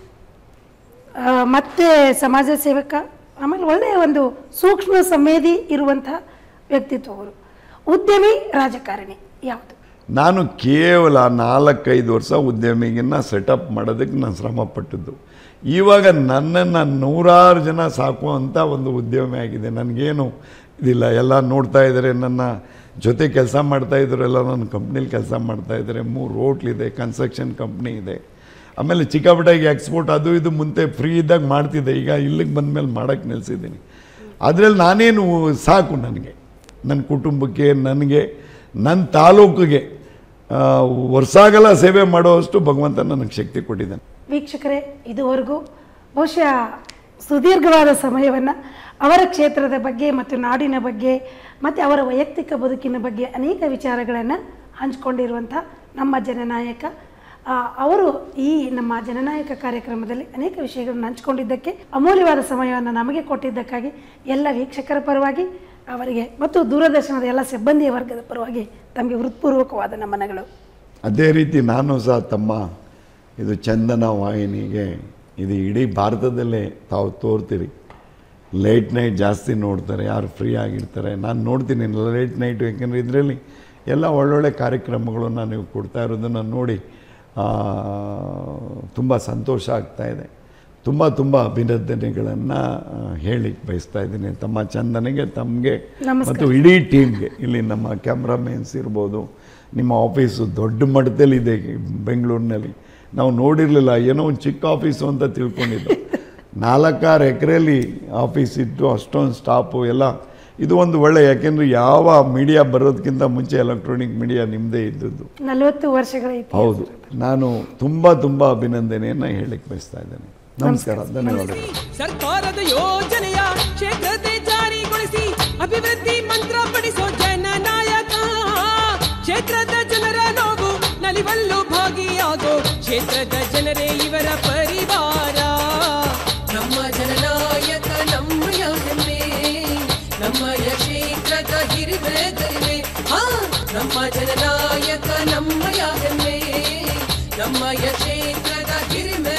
[SPEAKER 2] ಆ, ಮತ್ತೆ ಸಮಾಜ ಸೇವಕ ಆಮೇಲೆ ಒಳ್ಳೆಯ ಒಂದು ಸೂಕ್ಷ್ಮ ಸಂವೇದಿ ಇರುವಂಥ ವ್ಯಕ್ತಿತ್ವ ಅವರು ಉದ್ಯಮಿ ರಾಜಕಾರಣಿ ಯಾವುದು
[SPEAKER 4] ನಾನು ಕೇವಲ ನಾಲ್ಕೈದು ವರ್ಷ ಉದ್ಯಮಿಗನ್ನ ಸೆಟಪ್ ಮಾಡೋದಕ್ಕೆ ನಾನು ಶ್ರಮ ಪಟ್ಟಿದ್ದು ಇವಾಗ ನನ್ನನ್ನು ನೂರಾರು ಜನ ಸಾಕುವಂಥ ಒಂದು ಉದ್ಯಮಿ ಆಗಿದೆ ನನಗೇನು ಇದಿಲ್ಲ ಎಲ್ಲ ನೋಡ್ತಾ ಇದ್ದಾರೆ ನನ್ನ ಜೊತೆ ಕೆಲಸ ಮಾಡ್ತಾ ಇದ್ರು ಎಲ್ಲ ನನ್ನ ಕಂಪ್ನಿಲಿ ಕೆಲಸ ಮಾಡ್ತಾ ಇದ್ದಾರೆ ಮೂರು ಹೋಟ್ಲಿದೆ ಕನ್ಸ್ಟ್ರಕ್ಷನ್ ಕಂಪ್ನಿ ಇದೆ ಆಮೇಲೆ ಚಿಕ್ಕಪುಟ್ಟಾಗಿ ಎಕ್ಸ್ಪೋರ್ಟ್ ಅದು ಇದು ಮುಂದೆ ಫ್ರೀ ಇದ್ದಾಗ ಮಾಡ್ತಿದ್ದೆ ಈಗ ಇಲ್ಲಿಗೆ ಬಂದಮೇಲೆ ಮಾಡೋಕ್ಕೆ ನಿಲ್ಲಿಸಿದ್ದೀನಿ ಅದರಲ್ಲಿ ನಾನೇನು ಸಾಕು ನನಗೆ ನನ್ನ ಕುಟುಂಬಕ್ಕೆ ನನಗೆ ನನ್ನ ತಾಲೂಕಿಗೆ ಆ, ವರ್ಷಾಗಲ ಸೇವೆ ಮಾಡುವಷ್ಟು ಭಗವಂತ ನನಗೆ ಶಕ್ತಿ ಕೊಟ್ಟಿದ್ದಾನೆ
[SPEAKER 2] ವೀಕ್ಷಕರೇ ಇದುವರೆಗೂ ಬಹುಶಃ ಸುದೀರ್ಘವಾದ ಸಮಯವನ್ನು ಅವರ ಕ್ಷೇತ್ರದ ಬಗ್ಗೆ ಮತ್ತು ನಾಡಿನ ಬಗ್ಗೆ ಮತ್ತು ಅವರ ವೈಯಕ್ತಿಕ ಬದುಕಿನ ಬಗ್ಗೆ ಅನೇಕ ವಿಚಾರಗಳನ್ನು ಹಂಚಿಕೊಂಡಿರುವಂಥ ನಮ್ಮ ಜನನಾಯಕ ಆ, ಅವರು ಈ ನಮ್ಮ ಜನನಾಯಕ ಕಾರ್ಯಕ್ರಮದಲ್ಲಿ ಅನೇಕ ವಿಷಯಗಳನ್ನು ಹಂಚಿಕೊಂಡಿದ್ದಕ್ಕೆ ಅಮೂಲ್ಯವಾದ ಸಮಯವನ್ನು ನಮಗೆ ಕೊಟ್ಟಿದ್ದಕ್ಕಾಗಿ ಎಲ್ಲ ವೀಕ್ಷಕರ ಪರವಾಗಿ ಅವರಿಗೆ ಮತ್ತು ದೂರದರ್ಶನದ ಎಲ್ಲ ಸಿಬ್ಬಂದಿಯ ವರ್ಗದ ಪರವಾಗಿ ತಮಗೆ ಹೃತ್ಪೂರ್ವಕವಾದ ನಮನಗಳು
[SPEAKER 4] ಅದೇ ರೀತಿ ನಾನು ಸಹ ತಮ್ಮ ಇದು ಚಂದನ ವಾಹಿನಿಗೆ ಇದು ಇಡೀ ಭಾರತದಲ್ಲೇ ತಾವು ತೋರ್ತೀರಿ ಲೇಟ್ ನೈಟ್ ಜಾಸ್ತಿ ನೋಡ್ತಾರೆ ಯಾರು ಫ್ರೀ ಆಗಿರ್ತಾರೆ ನಾನು ನೋಡ್ತೀನಿ ಲೇಟ್ ನೈಟು ಯಾಕೆಂದರೆ ಇದರಲ್ಲಿ ಎಲ್ಲ ಒಳ್ಳೊಳ್ಳೆ ಕಾರ್ಯಕ್ರಮಗಳನ್ನು ನೀವು ಕೊಡ್ತಾ ಇರೋದನ್ನು ನೋಡಿ ತುಂಬ ಸಂತೋಷ ಆಗ್ತಾ ಇದೆ ತುಂಬ ತುಂಬ ಅಭಿನಂದನೆಗಳನ್ನು ಹೇಳಿ ಬಯಸ್ತಾ ಇದ್ದೀನಿ ತಮ್ಮ ಚಂದನೆಗೆ ತಮಗೆ
[SPEAKER 2] ನಮಸ್ಕಾರ.
[SPEAKER 4] ಮತ್ತು ಇಡೀ ಟೀಮ್ಗೆ ಇಲ್ಲಿ ನಮ್ಮ ಕ್ಯಾಮ್ರಾಮೇನ್ಸ್ ಇರ್ಬೋದು ನಿಮ್ಮ ಆಫೀಸು ದೊಡ್ಡ ಮಟ್ಟದಲ್ಲಿದೆ ಬೆಂಗಳೂರಿನಲ್ಲಿ ನಾವು ನೋಡಿರಲಿಲ್ಲ ಏನೋ ಒಂದು ಚಿಕ್ಕ ಆಫೀಸು ಅಂತ ತಿಳ್ಕೊಂಡಿದ್ದು ನಾಲ್ಕಾರು ಎಕರೆಯಲ್ಲಿ ಆಫೀಸ್ ಇಟ್ಟು ಅಷ್ಟೊಂದು ಸ್ಟಾಫು ಎಲ್ಲ ಇದು ಒಂದು ಒಳ್ಳೆ ಯಾಕೆಂದರೆ ಯಾವ ಮೀಡಿಯಾ ಬರೋದಕ್ಕಿಂತ ಮುಂಚೆ ಎಲೆಕ್ಟ್ರಾನಿಕ್ ಮೀಡಿಯಾ ನಿಮ್ಮದೇ ಇದ್ದದ್ದು
[SPEAKER 2] ನಲವತ್ತು ವರ್ಷಗಳ ಇತಿಹಾಸ.
[SPEAKER 4] ಹೌದು ನಾನು ತುಂಬ ತುಂಬ ಅಭಿನಂದನೆಯನ್ನು ಹೇಳಕ್ಕೆ ಬಯಸ್ತಾ ಇದ್ದೇನೆ ನಮಸ್ಕಾರ ಧನ್ಯವಾದಗಳು
[SPEAKER 1] ಸರ್ಕಾರದ ಯೋಜನೆಯ ಕ್ಷೇತ್ರತೆ ಜಾರಿಗೊಳಿಸಿ ಅಭಿವೃದ್ಧಿ ಮಂತ್ರ ಪಡಿಸೋ ಕ್ಷೇತ್ರದ ಜನರೇ ಇವರ ಪರಿವಾರ ನಮ್ಮ ಜನನಾಯಕ ನಮ್ಮಯ ಹೆಮ್ಮೆ ನಮ್ಮಯ ಕ್ಷೇತ್ರದ ಹಿರಿಮೆ ಗರಿಮೆ ಹಾ ನಮ್ಮ ಜನನಾಯಕ ನಮ್ಮಯ ಹೆಮ್ಮೆ ನಮ್ಮಯ ಕ್ಷೇತ್ರದ ಹಿರಿಮೆ